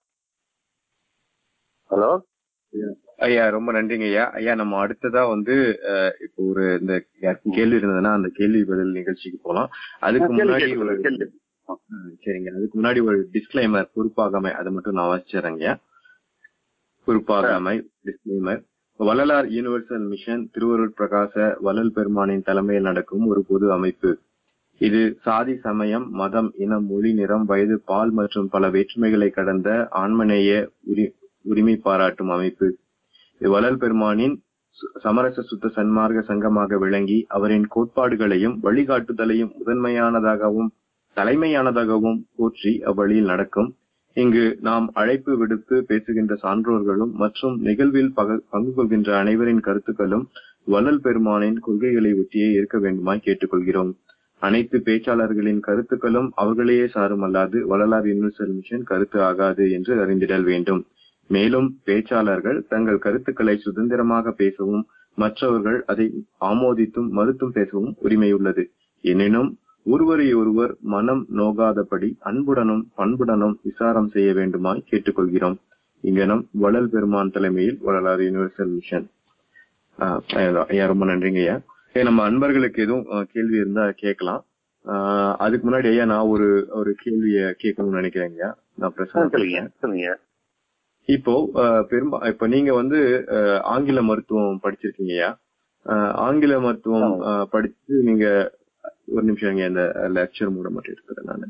ஹலோ ஐயா ரொம்ப நன்றிங்க ஐயா ஐயா நம்ம அடுத்ததா வந்து அஹ், இப்போ ஒரு இந்த கேள்வி இருந்ததுன்னா அந்த கேள்வி பதில் நிகழ்ச்சிக்கு போலாம் அதுக்கு முன்னாடி ஒரு ம், சரிங்க அதுக்கு முன்னாடி ஒரு டிஸ்க்ளைமர் பொறுப்பாகாமை அதை மட்டும் நான் வாசிச்சிடறேங்க பொறுப்பாகாமை disclaimer Vallalar universal mission Thiruvarut Prakasa Vallal பெருமானின் தலைமையில் நடக்கும் ஒரு பொது அமைப்பு இது சாதி சமயம் மதம் இனம் மொழி நிறம் வயது பால் மற்றும் பல வேற்றுமைகளை கடந்த ஆன்மநேய உரி உரிமை பாராட்டும் அமைப்பு இது வள்ளல் பெருமானின் சு- சமரச சுத்த சன்மார்க்க சங்கமாக விளங்கி அவரின் கோட்பாடுகளையும் வழிகாட்டுதலையும் முதன்மையானதாகவும் தலைமையானதாகவும் போற்றி அவ்வழியில் நடக்கும் இங்கு நாம் அழைப்பு விடுத்து பேசுகின்ற சான்றோர்களும் மற்றும் நிகழ்வில் பக- பங்கு கொள்கின்ற அனைவரின் கருத்துக்களும் வள்ளல் பெருமானின் கொள்கைகளை ஒட்டியே இருக்க வேண்டுமாய் கேட்டுக்கொள்கிறோம் அனைத்து பேச்சாளர்களின் கருத்துக்களும் அவர்களையே சாருமல்லாது வள்ளலார் யூனிவர்சல் மிஷன் கருத்து ஆகாது என்று அறிந்திடல் வேண்டும் மேலும் பேச்சாளர்கள் தங்கள் கருத்துக்களை சுதந்திரமாக பேசவும் மற்றவர்கள் அதை ஆமோதித்தும் மறுத்தும் பேசவும் உரிமையுள்ளது எனினும் ஒருவரை ஒருவர் மனம் நோகாதபடி அன்புடனும் பண்புடனும் விசாரம் செய்ய வேண்டுமாய் கேட்டுக்கொள்கிறோம் இங்கனம் வள்ளல் பெருமான் தலைமையில் வள்ளலார் யூனிவர்சல் மிஷன் ஆஹ் ஐயா ரொம்ப நன்றிங்க ஐயா ஏ, நம்ம அன்பர்களுக்கு எதுவும் அஹ், கேள்வி இருந்தா கேட்கலாம் ஆஹ் அதுக்கு முன்னாடி ஐயா நான் ஒரு ஒரு கேள்விய கேட்கணும்னு நினைக்கிறேங்க ஐயா. நான் பிரச்சனை சொல்லுங்க சொல்லுங்க இப்போ அஹ், பெரும்பா இப்ப நீங்க வந்து அஹ், ஆங்கில மருத்துவம் படிச்சிருக்கீங்கய்யா அஹ், ஆங்கில மருத்துவம் ஆமா. அஹ், படிச்சு நீங்க ஒரு நிமிஷம் இங்க இந்த லெக்சர் மூட மட்டும் இருக்கிறேன் நானு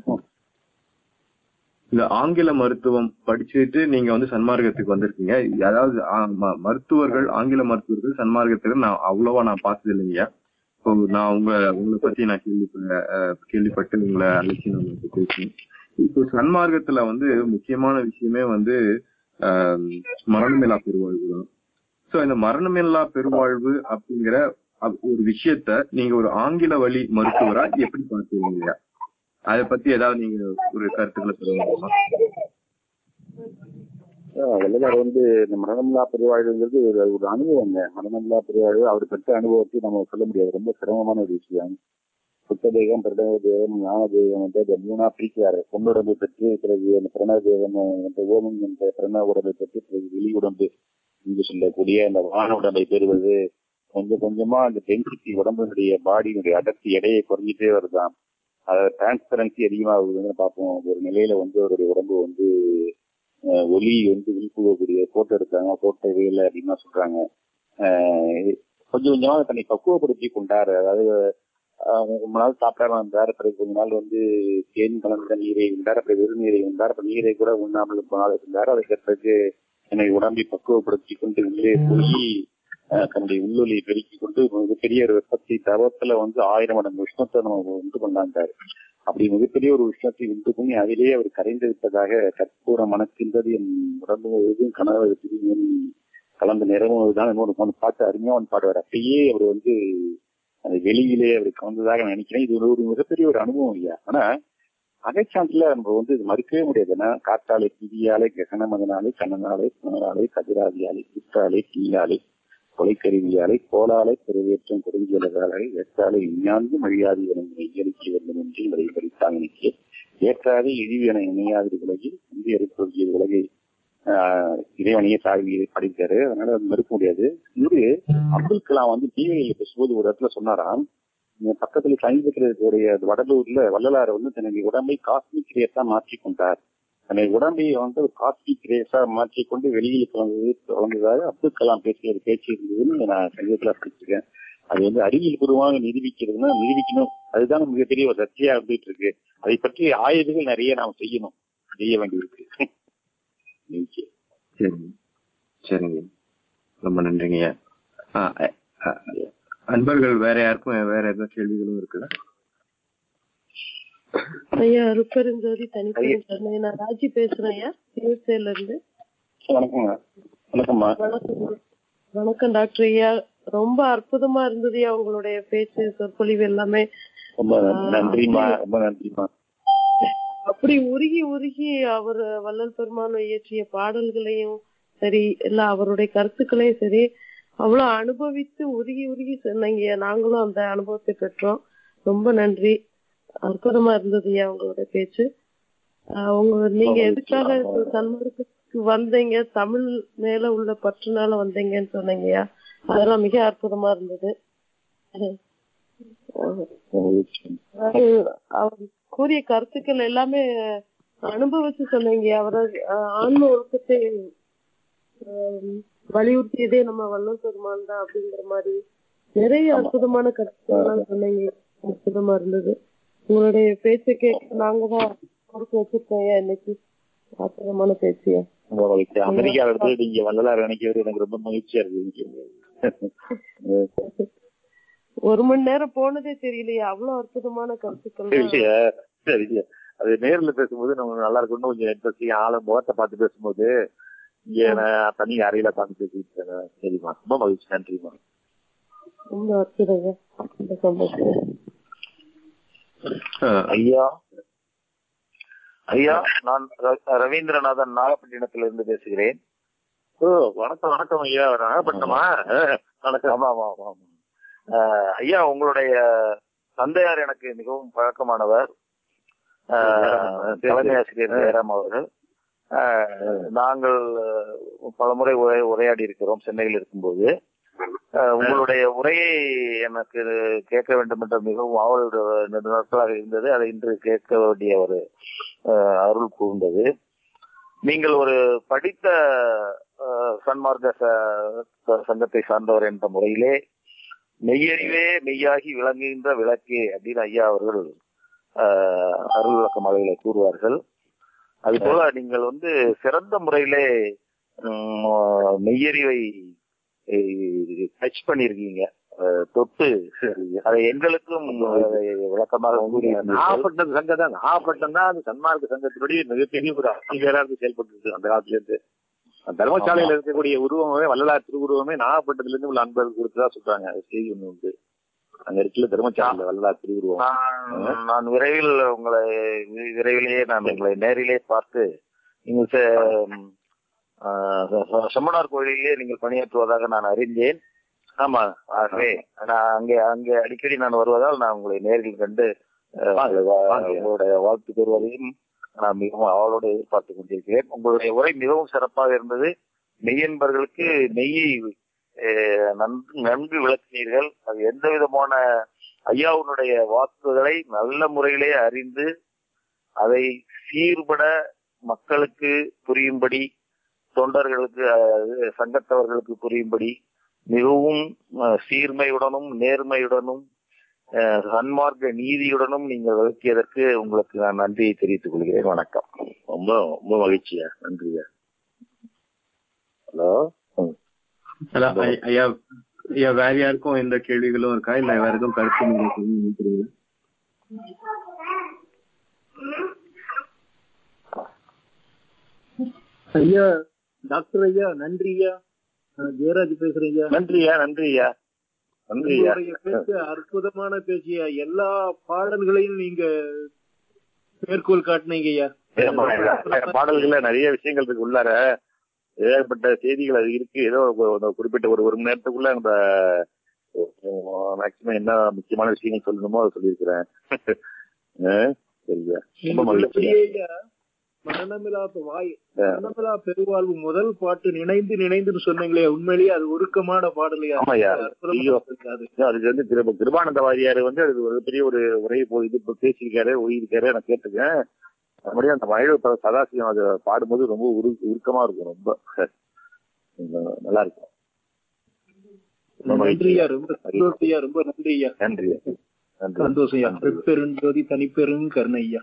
இந்த ஆங்கில மருத்துவம் படிச்சுட்டு நீங்க வந்து சன்மார்க்கத்துக்கு வந்திருக்கீங்க அதாவது ஆ, ம- மருத்துவர்கள் ஆங்கில மருத்துவர்கள் சன்மார்க்கத்துக்கு நான் அவ்வளவா நான் பார்த்தது இல்லைங்கய்யா இப்போ நான் உங்க உங்களை பத்தி நான் கேள்விப்ப அஹ், கேள்விப்பட்டு உங்களை அழைச்சி நம்ம இப்ப பேசணும் இப்போ சன்மார்க்கத்துல வந்து முக்கியமான விஷயமே வந்து ஆஹ், மரணமில்லா பெருவாழ்வு தான் சோ இந்த மரணமில்லா பெருவாழ்வு அப்படிங்கிற அப்- ஒரு விஷயத்த நீங்க ஒரு ஆங்கில வழி மருத்துவரா எப்படி பார்த்துருவீங்க அத பத்தி ஏதாவது நீங்க ஒரு கருத்துக்களை சொல்ல முடியுமா ஆஹ் வள்ளலார் வந்து இந்த மரணமில்லா பெருவாழ்வுங்கிறது ஒரு ஒரு அனுபவங்க மரணமில்லா பெருவாழ்வு அவர் பெற்ற அனுபவத்தை நம்ம சொல்ல முடியாது ரொம்ப சிரமமான ஒரு விஷயம் சுத்த தேகம் பிரணவ தேகம் ஞான தேகம் என்ற இந்த மூணா பிரிக்கிறாரு பொன்னுடம்பை பெற்று பிறகு அந்த பிரணவ தேகம் என்ற ஓமம் என்ற பிரணவ உடம்பை பெற்று பிறகு வெளி உடம்பு என்று சொல்லக்கூடிய அந்த வான உடம்பை பெறுவது கொஞ்சம் கொஞ்சமா அந்த டென்சிட்டி உடம்பினுடைய பாடியினுடைய அடர்த்தி எடையை குறைஞ்சிட்டே வருதாம் அதாவது டிரான்ஸ்பரன்சி அதிகமாகுதுன்னு பார்ப்போம் ஒரு நிலையில வந்து அவருடைய உடம்பு வந்து அஹ், ஒலி வந்து விழிப்புகக்கூடிய போட்டோ எடுத்தாங்க போட்டோ இல்லை அப்படின்னு சொல்றாங்க அஹ், கொஞ்சம் கொஞ்சமா தன்னை பக்குவப்படுத்தி கொண்டாரு அதாவது ஆஹ் ரொம்ப நாள் சாப்பிடாம இருந்தார் அப்புறம் கொஞ்ச நாள் வந்து தேன் கலந்த நீரை உண்டார் அப்புறம் வெறும் நீரை உண்டார் அப்புறம் நீரை கூட உண்ணாமல் போனால் இருந்தார் அதுக்கு பிறகு என்னை உடம்பை பக்குவப்படுத்தி கொண்டு உள்ளே போய் ஆஹ் தன்னுடைய உள்ளொலியை பெருக்கிக் கொண்டு மிகப்பெரிய ஒரு வெப்பத்தை தவத்துல வந்து ஆயிரம் மடங்கு உஷ்ணத்தை நம்ம உண்டு கொண்டாந்தார் அப்படி மிகப்பெரிய ஒரு உஷ்ணத்தை உண்டு பண்ணி அதிலேயே அவர் கரைந்து விட்டதாக கற்பூரம் மணக்கின்றது என் உடம்பு முழுவதும் கனவு திரும்பியும் கலந்த நிறமும் அதுதான் இன்னொரு ஒன்று பாட்டு அருமையா ஒன்று பாடுவார் அப்பயே அவர் வந்து அந்த வெளியிலே அவர் கலந்ததாக நினைக்கிறேன் இது ஒரு ஒரு மிகப்பெரிய ஒரு அனுபவம் இல்லையா ஆனா அகைச்சான்றில் நம்ம வந்து இது மறுக்கவே முடியாது ஏன்னா காற்றாலை திதியாலை கிரகண மகனாலை கண்ணனாலை புனராலை கதிராதியாலை குற்றாலை தீயாலை கொலைக்கருவியாலை கோலாலை பெருவேற்றம் கொடுஞ்சலகாலை வெற்றாலை விஞ்ஞாந்து மழியாதி விளங்கு மெய்யளிக்க வேண்டும் என்று இவரை படித்தாங்க நிற்க ஏற்றாத இழிவென இணையாதிரி உலகில் இந்திய அறிக்கை உலகை ஆஹ் இறைவனையே சாவி படித்தாரு அதனால அது மறுக்க முடியாது இவரு அப்துல் கலாம் வந்து டிவியில் பேசும்போது ஒரு இடத்துல சொன்னாராம் இங்க பக்கத்துல சமீபத்தினுடைய வடலூர்ல வள்ளலார் வந்து தன்னுடைய உடம்பை காஸ்மிக் ரேஸா மாற்றி கொண்டார் தன்னுடைய உடம்பை வந்து ஒரு காஸ்மிக் ரேஸா மாற்றி கொண்டு வெளியில் கலந்தது கலந்ததாக அப்துல் கலாம் பேசிய ஒரு பேச்சு இருந்ததுன்னு நான் சமீபத்துல படிச்சிருக்கேன் அது வந்து அறிவியல் பூர்வமாக நிரூபிக்கிறதுனா நிரூபிக்கணும் அதுதான் மிகப்பெரிய ஒரு சர்ச்சையா இருந்துட்டு இருக்கு அதை பற்றி ஆய்வுகள் நிறைய நாம் செய்யணும் செய்ய வேண்டியிருக்கு நிச்சயம். சரிங்க சரிங்க ரொம்ப நன்றிங்க ஆ, அ, அ, அன்பர்கள் வேற யாருக்கும் வேற எதுவும் கேள்விகளும் இருக்குல்ல ஐயா அருப்பெருஞ்சோதி தனிப்பெரும் கருணை நான் ராஜி பேசுறேன் ஐயா யூஎஸ்ஏல இருந்து வணக்கங்க வணக்கம்மா வணக்கம் வணக்கம் டாக்டர் ஐயா ரொம்ப அற்புதமா இருந்தது ஐயா உங்களுடைய பேச்சு சொற்பொழிவு எல்லாமே ரொம்ப நன்றிம்மா ரொம்ப நன்றிம்மா அப்படி உருகி உருகி அவர் வள்ளல் பெருமான் இயற்றிய பாடல்களையும் சரி இல்ல அவருடைய கருத்துக்களையும் சரி அவ்வளவு அனுபவித்து உருகி உருகி சொன்னீங்க நாங்களும் அந்த அனுபவத்தை பெற்றோம் ரொம்ப நன்றி அற்புதமா இருந்தது ஐயா உங்களோட பேச்சு ஆஹ் உங்க நீங்க எதுக்காக சன்மார்க்கத்துக்கு வந்தீங்க தமிழ் மேல உள்ள பற்றுனால வந்தீங்கன்னு சொன்னீங்கய்யா அதெல்லாம் மிக அற்புதமா இருந்தது அதாவது அவர் கூறிய கருத்துக்கள் எல்லாமே அனுபவிச்சு சொன்னீங்க அவர ஆஹ் ஆன்ம ஒழுக்கத்தை ஆஹ் வலியுறுத்தியதே நம்ம வல்லல் பெருமான் தான் அப்படிங்கிற மாதிரி நிறைய அற்புதமான கருத்துக்கள் எல்லாம் சொன்னீங்க அற்புதமா இருந்தது உங்களுடைய பேச்சை கேட்க நாங்க தான் கொடுத்து வச்சிருக்கோம் ஐயா இன்னைக்கு அற்புதமான பேச்சியா உங்களுக்கு அமெரிக்கால இருந்து நீங்க வள்ளலார் நினைக்கிறது எனக்கு ரொம்ப மகிழ்ச்சியா இருக்கு ஒரு மணி நேரம் போனதே தெரியலையா அவ்வளவு அற்புதமான கருத்துக்கள் தான். சரிங்க சரிங்க அது நேர்ல பேசும்போது நம்ம நல்லா இருக்கணும் கொஞ்சம் இன்ட்ரெஸ்டிங் ஆள முகத்தை பார்த்து பேசும்போது இங்க நான் தனி அறையில பார்த்து பேசிட்டு இருக்கேன் சரிம்மா ரொம்ப மகிழ்ச்சி நன்றிம்மா ரொம்ப அற்புதங்க ரொம்ப சந்தோஷம் ஆ, ஐயா ஐயா நான் ர- ரவீந்திரநாதன் நாகப்பட்டினத்திலிருந்து பேசுகிறேன் ஓ வணக்கம் வணக்கம் ஐயா நாகப்பட்டினமா வணக்கம் ஆமா ஆமா ஆமா ஆமா. ஆஹ், ஐயா உங்களுடைய தந்தையார் எனக்கு மிகவும் பழக்கமானவர் ஆஹ், தலைமை ஆசிரியர் ஜெயராம் அவர்கள் ஆஹ், நாங்கள் பலமுறை உரை உரையாடி இருக்கிறோம் சென்னையில் இருக்கும்போது ஆஹ், உங்களுடைய உரையை எனக்கு கேட்க வேண்டும் என்ற மிகவும் ஆவல் நெடு நாட்களாக இருந்தது அதை இன்று கேட்க வேண்டிய ஒரு ஆஹ், அருள் கூர்ந்தது நீங்கள் ஒரு படித்த ஆஹ், சன்மார்க்க ச- சங்கத்தை சார்ந்தவர் என்ற முறையிலே மெய்யறிவே மெய்யாகி விளங்குகின்ற விளக்கே அப்படின்னு ஐயா அவர்கள் ஆஹ், அருள் விளக்க மலையில கூறுவார்கள் அது போல நீங்கள் வந்து சிறந்த முறையிலே உம், மெய்யறிவை டச் பண்ணிருக்கீங்க அஹ், தொட்டு அதை எங்களுக்கும் அதை விளக்கமாக கூறியிருந்தீர்கள் நாகப்பட்டினம் சங்கம் தான் நாகப்பட்டினம் தான் அது சன்மார்க்க சங்கத்தினுடைய மிகப்பெரிய ஒரு அங்கீகாரா இருந்து செயல்பட்டு இருக்கு அந்த காலத்துல இருந்து அந்த தர்மசாலையில இருக்கக்கூடிய உருவமே வள்ளலார் திருவுருவமே நாகப்பட்டினத்துல இருந்து உள்ள அன்பர்கள் கொடுத்ததா சொல்றாங்க அது செய்தி ஒண்ணு உண்டு அங்க இருக்குல்ல தர்மசாலையில வள்ளலார் திருவுருவம் நான் நான் விரைவில் உங்களை வி- விரைவிலேயே நான் உங்களை நேரிலே பார்த்து நீங்கள் செ- ம், ஆஹ் செ- செம்மனார் கோயிலிலே நீங்கள் பணியாற்றுவதாக நான் அறிந்தேன் ஆமா ஆகவே நான் அங்கே அங்கே அடிக்கடி நான் வருவதால் நான் உங்களை நேரில் கண்டு ஆஹ், வாங்க, வா- வாங்க. உங்களுடைய வாழ்த்து பெறுவதையும் நான் மிகவும் அவளோடு எதிர்பார்த்து கொண்டிருக்கிறேன் உங்களுடைய உரை மிகவும் சிறப்பாக இருந்தது மெய்யன்பர்களுக்கு மெய்யை அஹ், நன்கு நன்கு விளக்கினீர்கள் அது எந்த விதமான ஐயாவுடைய வாக்குகளை நல்ல முறையிலே அறிந்து அதை சீர்பட மக்களுக்கு புரியும்படி தொண்டர்களுக்கு அஹ், சங்கத்தவர்களுக்கு புரியும்படி மிகவும் அஹ், சீர்மையுடனும் நேர்மையுடனும் அஹ், சன்மார்க்க நீதியுடனும் நீங்கள் விளக்கியதற்கு உங்களுக்கு நான் நன்றியை தெரிவித்துக் கொள்கிறேன் வணக்கம் ரொம்ப ரொம்ப மகிழ்ச்சியா நன்றியா ஹலோ அதான் ஐ- ஐயா ஐயா வேற யாருக்கும் எந்த கேள்விகளும் இருக்கா இல்ல வேற எதுவும் கருத்து நீங்க சொல்லணும்னு நினைக்கிறீங்களா ஐயா டாக்டர் ஐயா நன்றி ஐயா நான் ஜெயராஜ் பேசுறேன் ஐயா நன்றியா நன்றியா நன்றியா உங்களுடைய பேச்சு அற்புதமான பேச்சியா எல்லா பாடல்களையும் நீங்க மேற்கோள் காட்டினீங்க ஐயா ஆமா, ஐயா. பாடல்கள்ல நிறைய விஷயங்கள் இருக்கு உள்ளார ஏகப்பட்ட செய்திகள் அது இருக்கு ஏதோ ஒரு- ஒரு குறிப்பிட்ட ஒரு ஒரு மணி நேரத்துக்குள்ள நம்ம மேக்சிமம் என்ன முக்கியமான விஷயங்கள் சொல்லணுமோ அதை சொல்லியிருக்கிறேன் அஹ், சரியா நீங்க ரொம்ப மகிழ்ச்சி சொல்லபடியே ஐயா மரணமிலா வாய் மரணமிலா பெருவாழ்வு முதல் பாட்டு நினைந்து நினைந்துன்னு சொன்னீங்களே உண்மையிலேயே அது உருக்கமான பாடலையா ஆமாய்யா. ஐயோ. அது அதுக்கு வந்து கிருப கிருபானந்த வாரியார் வந்து அது ஒரு பெரிய ஒரு உரையை போய் இது இப்ப பேசியிருக்காரு ஒழியிருக்காரு நான் கேட்டிருக்கேன் மறுபடியும் அந்த மழை சதாசிவம் அதை பாடும்போது ரொம்ப உரு உருக்கமா இருக்கும் ரொம்ப கொஞ்சம் நல்லா இருக்கும் ரொம்ப நன்றி மகிழ்ச்சி. ஐயா ரொம்ப சந்தோஷம் ஐயா ரொம்ப நன்றி ஐயா நன்றி நன்றி சந்தோஷம் ஐயா பெருஞ்சோதி தனிப்பெரும் கருணை ஐயா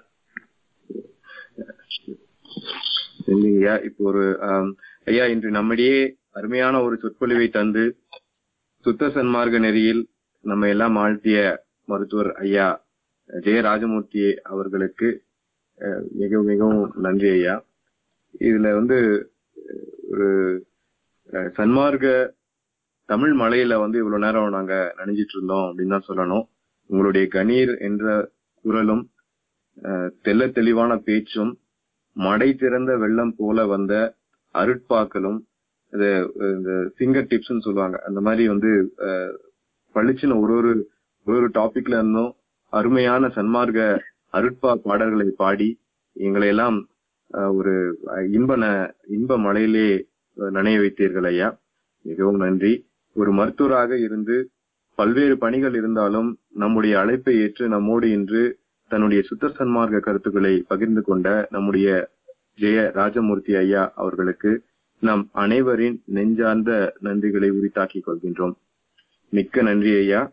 இல்லைங்கய்யா இப்போ ஒரு ஆம், ஐயா இன்று நம்மிடையே அருமையான ஒரு சொற்பொழிவை தந்து சுத்த சன்மார்க்க நெறியில் நம்ம எல்லாம் ஆழ்த்திய மருத்துவர் ஐயா ஜெய ராஜமூர்த்தி அவர்களுக்கு அஹ், மிகவும் மிகவும் நன்றி ஐயா இதுல வந்து அஹ், ஒரு அஹ், சன்மார்க்க தமிழ் மலையில வந்து இவ்வளவு நேரம் நாங்க நனைஞ்சிட்டு இருந்தோம் அப்படின்னு தான் சொல்லணும் உங்களுடைய கணீர் என்ற குரலும் அஹ், தெள்ளத் தெளிவான பேச்சும் மடை திறந்த வெள்ளம் போல வந்த அருட்பாக்களும் இது இந்த ஃபிங்கர் டிப்ஸ்னு சொல்லுவாங்க அந்த மாதிரி வந்து அஹ், பளிச்சுன்னு ஒரு ஒரு ஒரு ஒரு டாபிக்ல இருந்தும் அருமையான சன்மார்க்க அருட்பா பாடல்களை பாடி எங்களை எல்லாம் அஹ், ஒரு அஹ், இன்ப ந- இன்ப மலையிலே அஹ், நனைய வைத்தீர்கள் ஐயா மிகவும் நன்றி ஒரு மருத்துவராக இருந்து பல்வேறு பணிகள் இருந்தாலும் நம்முடைய அழைப்பை ஏற்று நம்மோடு இன்று தன்னுடைய சுத்த சன்மார்க்க கருத்துக்களை பகிர்ந்து கொண்ட நம்முடைய ஜெய ராஜமூர்த்தி ஐயா அவர்களுக்கு நாம் அனைவரின் நெஞ்சார்ந்த நன்றிகளை உரித்தாக்கிக் கொள்கின்றோம் மிக்க நன்றி ஐயா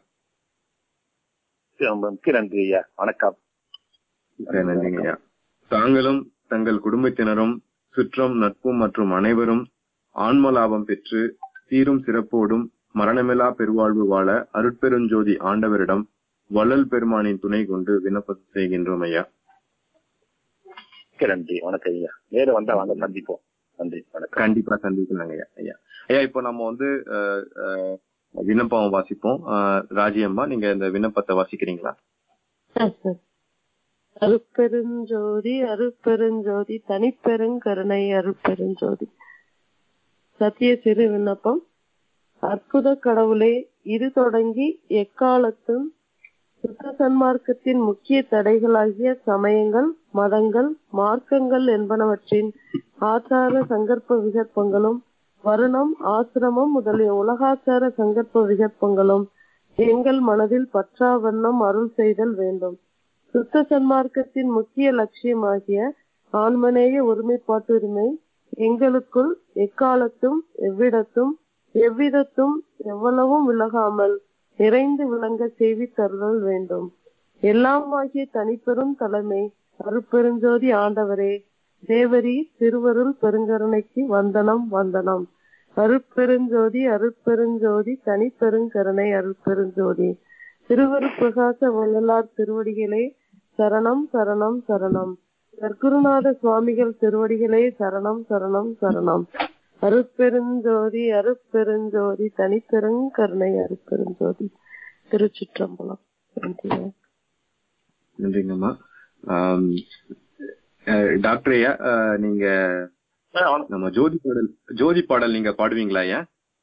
ரொம்ப மிக்க நன்றி ஐயா வணக்கம் மிக்க நன்றிங்க ஐயா தாங்களும் தங்கள் குடும்பத்தினரும் சுற்றம் நட்பும் மற்றும் அனைவரும் ஆன்ம லாபம் பெற்று சீரும் சிறப்போடும் மரணமில்லா பெருவாழ்வு வாழ அருட்பெருஞ்சோதி ஆண்டவரிடம் வள்ளல் பெருமானின் துணை கொண்டு விண்ணப்பம் செய்கின்றோம் ஐயா மிக்க நன்றி வணக்கம் ஐயா நேரம் வந்தா வாங்க சந்திப்போம் நன்றி வணக்கம் கண்டிப்பா சந்திக்கலாங்க ஐயா ஐயா ஐயா இப்போ நம்ம வந்து அஹ், அஹ், விண்ணப்பம் வாசிப்போம் அஹ், ராஜி அம்மா நீங்க இந்த விண்ணப்பத்தை வாசிக்கிறீங்களா அருட்பெருஞ்சோதி அருட்பெருஞ்சோதி தனிப்பெருங்கருணை அருட்பெருஞ்சோதி சத்திய சிறு விண்ணப்பம் அற்புத கடவுளே இது தொடங்கி எக்காலத்தும் சுத்த சன்மார்க்கத்தின் முக்கிய தடைகளாகிய சமயங்கள் மதங்கள் மார்க்கங்கள் என்பனவற்றின் ஆச்சார சங்கற்ப விகற்பங்களும் வருணம் ஆசிரமம் முதலிய உலகாச்சார சங்கற்ப விகற்பங்களும் எங்கள் மனதில் பற்றா வண்ணம் அருள் செய்தல் வேண்டும் சுத்த சன்மார்க்கத்தின் முக்கிய லட்சியமாகிய ஆன்மநேய ஒருமைப்பாட்டுரிமை எங்களுக்குள் எக்காலத்தும் எவ்விடத்தும் எவ்விதத்தும் எவ்வளவும் விலகாமல் நிறைந்து விளங்க செய்தி தருதல் வேண்டும் எல்லாமாகிய தனிப்பெரும் தலைமை அருட்பெருஞ்சோதி ஆண்டவரே தேவரி திருவருள் பெருங்கருணைக்கு வந்தனம் வந்தனம் அருட்பெருஞ்சோதி அருட்பெருஞ்சோதி தனிப்பெருங்கருணை அருட்பெருஞ்சோதி திருவருட்பிரகாச வள்ளலார் திருவடிகளே சரணம் சரணம் சரணம் சர்க்குருநாத சுவாமிகள் திருவடிகளே சரணம் சரணம் சரணம் அருட்பெருஞ்சோதி அருட்பெருஞ்சோதி தனிப்பெருங்கருணை அருட்பெருஞ்சோதி திருச்சிற்றம்பலம் நன்றி நன்றிங்கம்மா ஆம், அஹ், டாக்டர் ஐயா அஹ், நீங்க ஆ, வணக்கம். நம்ம ஜோதி பாடல் ஜோதி பாடல் நீங்க பாடுவீங்களா ஐயா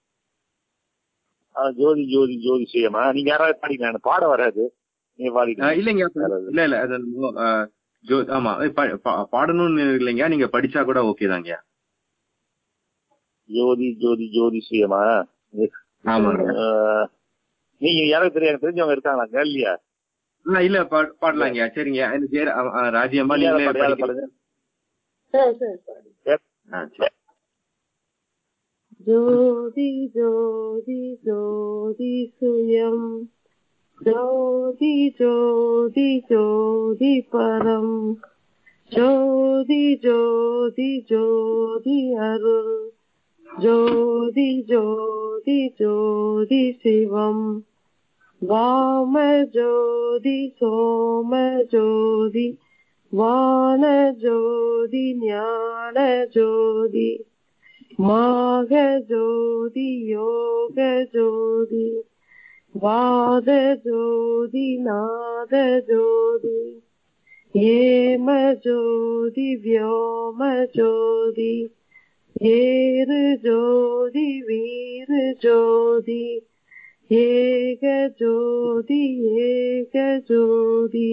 ஆ, ஜோதி ஜோதி ஜோதி சுயமா நீங்க யாராவது பாடிங்க எனக்கு பாட வராது நீங்க அஹ், பாடிங்க இல்லைங்க யாராவது? இல்ல இல்ல அது நம்ம, அஹ், ஜோ ஆமா அஹ், பா- பா- பாடணும்னு இல்லைங்க நீங்க படிச்சா கூட ஓகே தாங்க ஜோதி ஜோதி ஜோதி சுயமா ஆமாங்க அஹ், நீங்க யாருக்கு தெரியும் எனக்கு தெரிஞ்சவங்க இருக்காங்களா கேள்வியா இல்ல, இல்ல பா- பாடலாங்க சரிங்க எனக்கு ஜெய அ, அ, ராஜியம்மா நீங்க நீங்களே யாரை பாடு- யாரை படிக்கிறீங்க. பாடுங்க சரி சரி பாடு. ஆ, சரி. ஜோதி ஜோதி ஜோதி சுயம் ஜோதி ஜோதி ஜோதி பரம் ஜோதி ஜோதி ஜோதி அருள் ஜோதி ஜோதி ஜோதி சிவம் வாம ஜோதி சோம ஜோதி வான ஜோதி ஞான ஜோதி மாக ஜோதி யோக ஜோதி வாத ஜோதி நாத ஜோதி ஏம ஜோதி வியோம ஜோதி ஏறு ஜோதி வீரு ஜோதி ஏக ஜோதி ஏக ஜோதி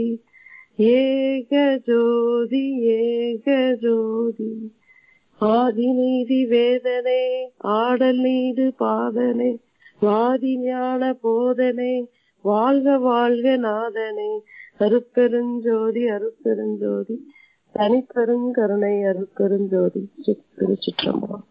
ஏக ஜோதி ஏக ஜோதி ஆதிநீதி வேதனை ஆடல் நீடு பாதனை வாதி ஞான போதனை வாழ்க வாழ்க நாதனை அருட்பெருஞ்சோதி அருட்பெருஞ்சோதி தனிப்பெருங்கருணை அருட்பெருஞ்சோதி சித் திருச்சிற்றம்பலம்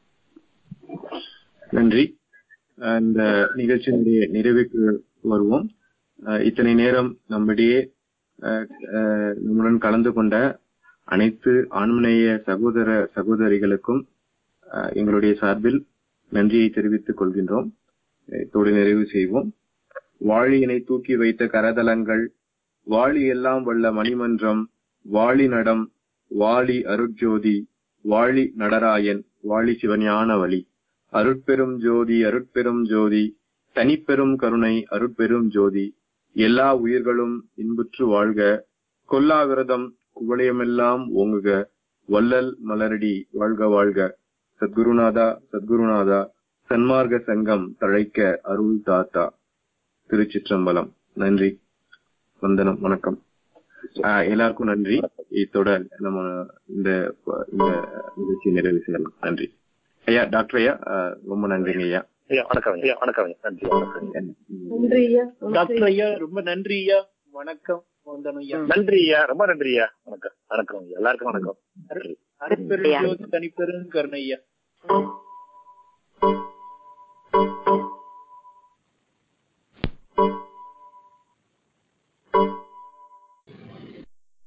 நன்றி அஹ் இந்த நிகழ்ச்சியினுடைய நிறைவுக்கு வருவோம் அஹ் இத்தனை நேரம் நம்மிடையே அஹ், அஹ், நம்முடன் கலந்து கொண்ட அனைத்து ஆண்மநேய சகோதர சகோதரிகளுக்கும் அஹ், எங்களுடைய சார்பில் நன்றியை தெரிவித்துக் கொள்கின்றோம் இத்தோடு நிறைவு செய்வோம் வாழியினை தூக்கி வைத்த கரதலங்கள் வாளி எல்லாம் வல்ல மணிமன்றம் வாளி நடம் வாளி அருட்ஜோதி வாளி நடராயன் வாளி சிவஞான வழி அருட்பெரும் ஜோதி அருட்பெரும் ஜோதி தனிப்பெரும் கருணை அருட்பெரும் ஜோதி எல்லா உயிர்களும் இன்புற்று வாழ்க கொல்லா விரதம் குவளையமெல்லாம் ஓங்குக வள்ளல் மலரடி வாழ்க வாழ்க சத்குருநாதா சத்குருநாதா சன்மார்க்க சங்கம் தழைக்க அருள் தாத்தா திருச்சிற்றம்பலம் நன்றி வந்தனம் வணக்கம் ஆஹ் எல்லாருக்கும் நன்றி இத்தோட நம்ம இந்த இந்த நிகழ்ச்சி நிறைவு செய்யலாம் நன்றி ஐயா டாக்டர் ஐயா ஆஹ் ரொம்ப நன்றிங்க ஐயா ஐயா வணக்கம் ஐயா வணக்கம் ஐயா நன்றி வணக்கம் நன்றி ஐயா டாக்டர் ஐயா ரொம்ப நன்றி ஐயா வணக்கம் வந்தனம் ஐயா நன்றி ஐயா ரொம்ப நன்றி ஐயா வணக்கம் வணக்கம் ஐயா எல்லாருக்கும் வணக்கம் நன்றி அருட்பெரும் ஜோதி தனிப்பெரும் கருணை ஐயா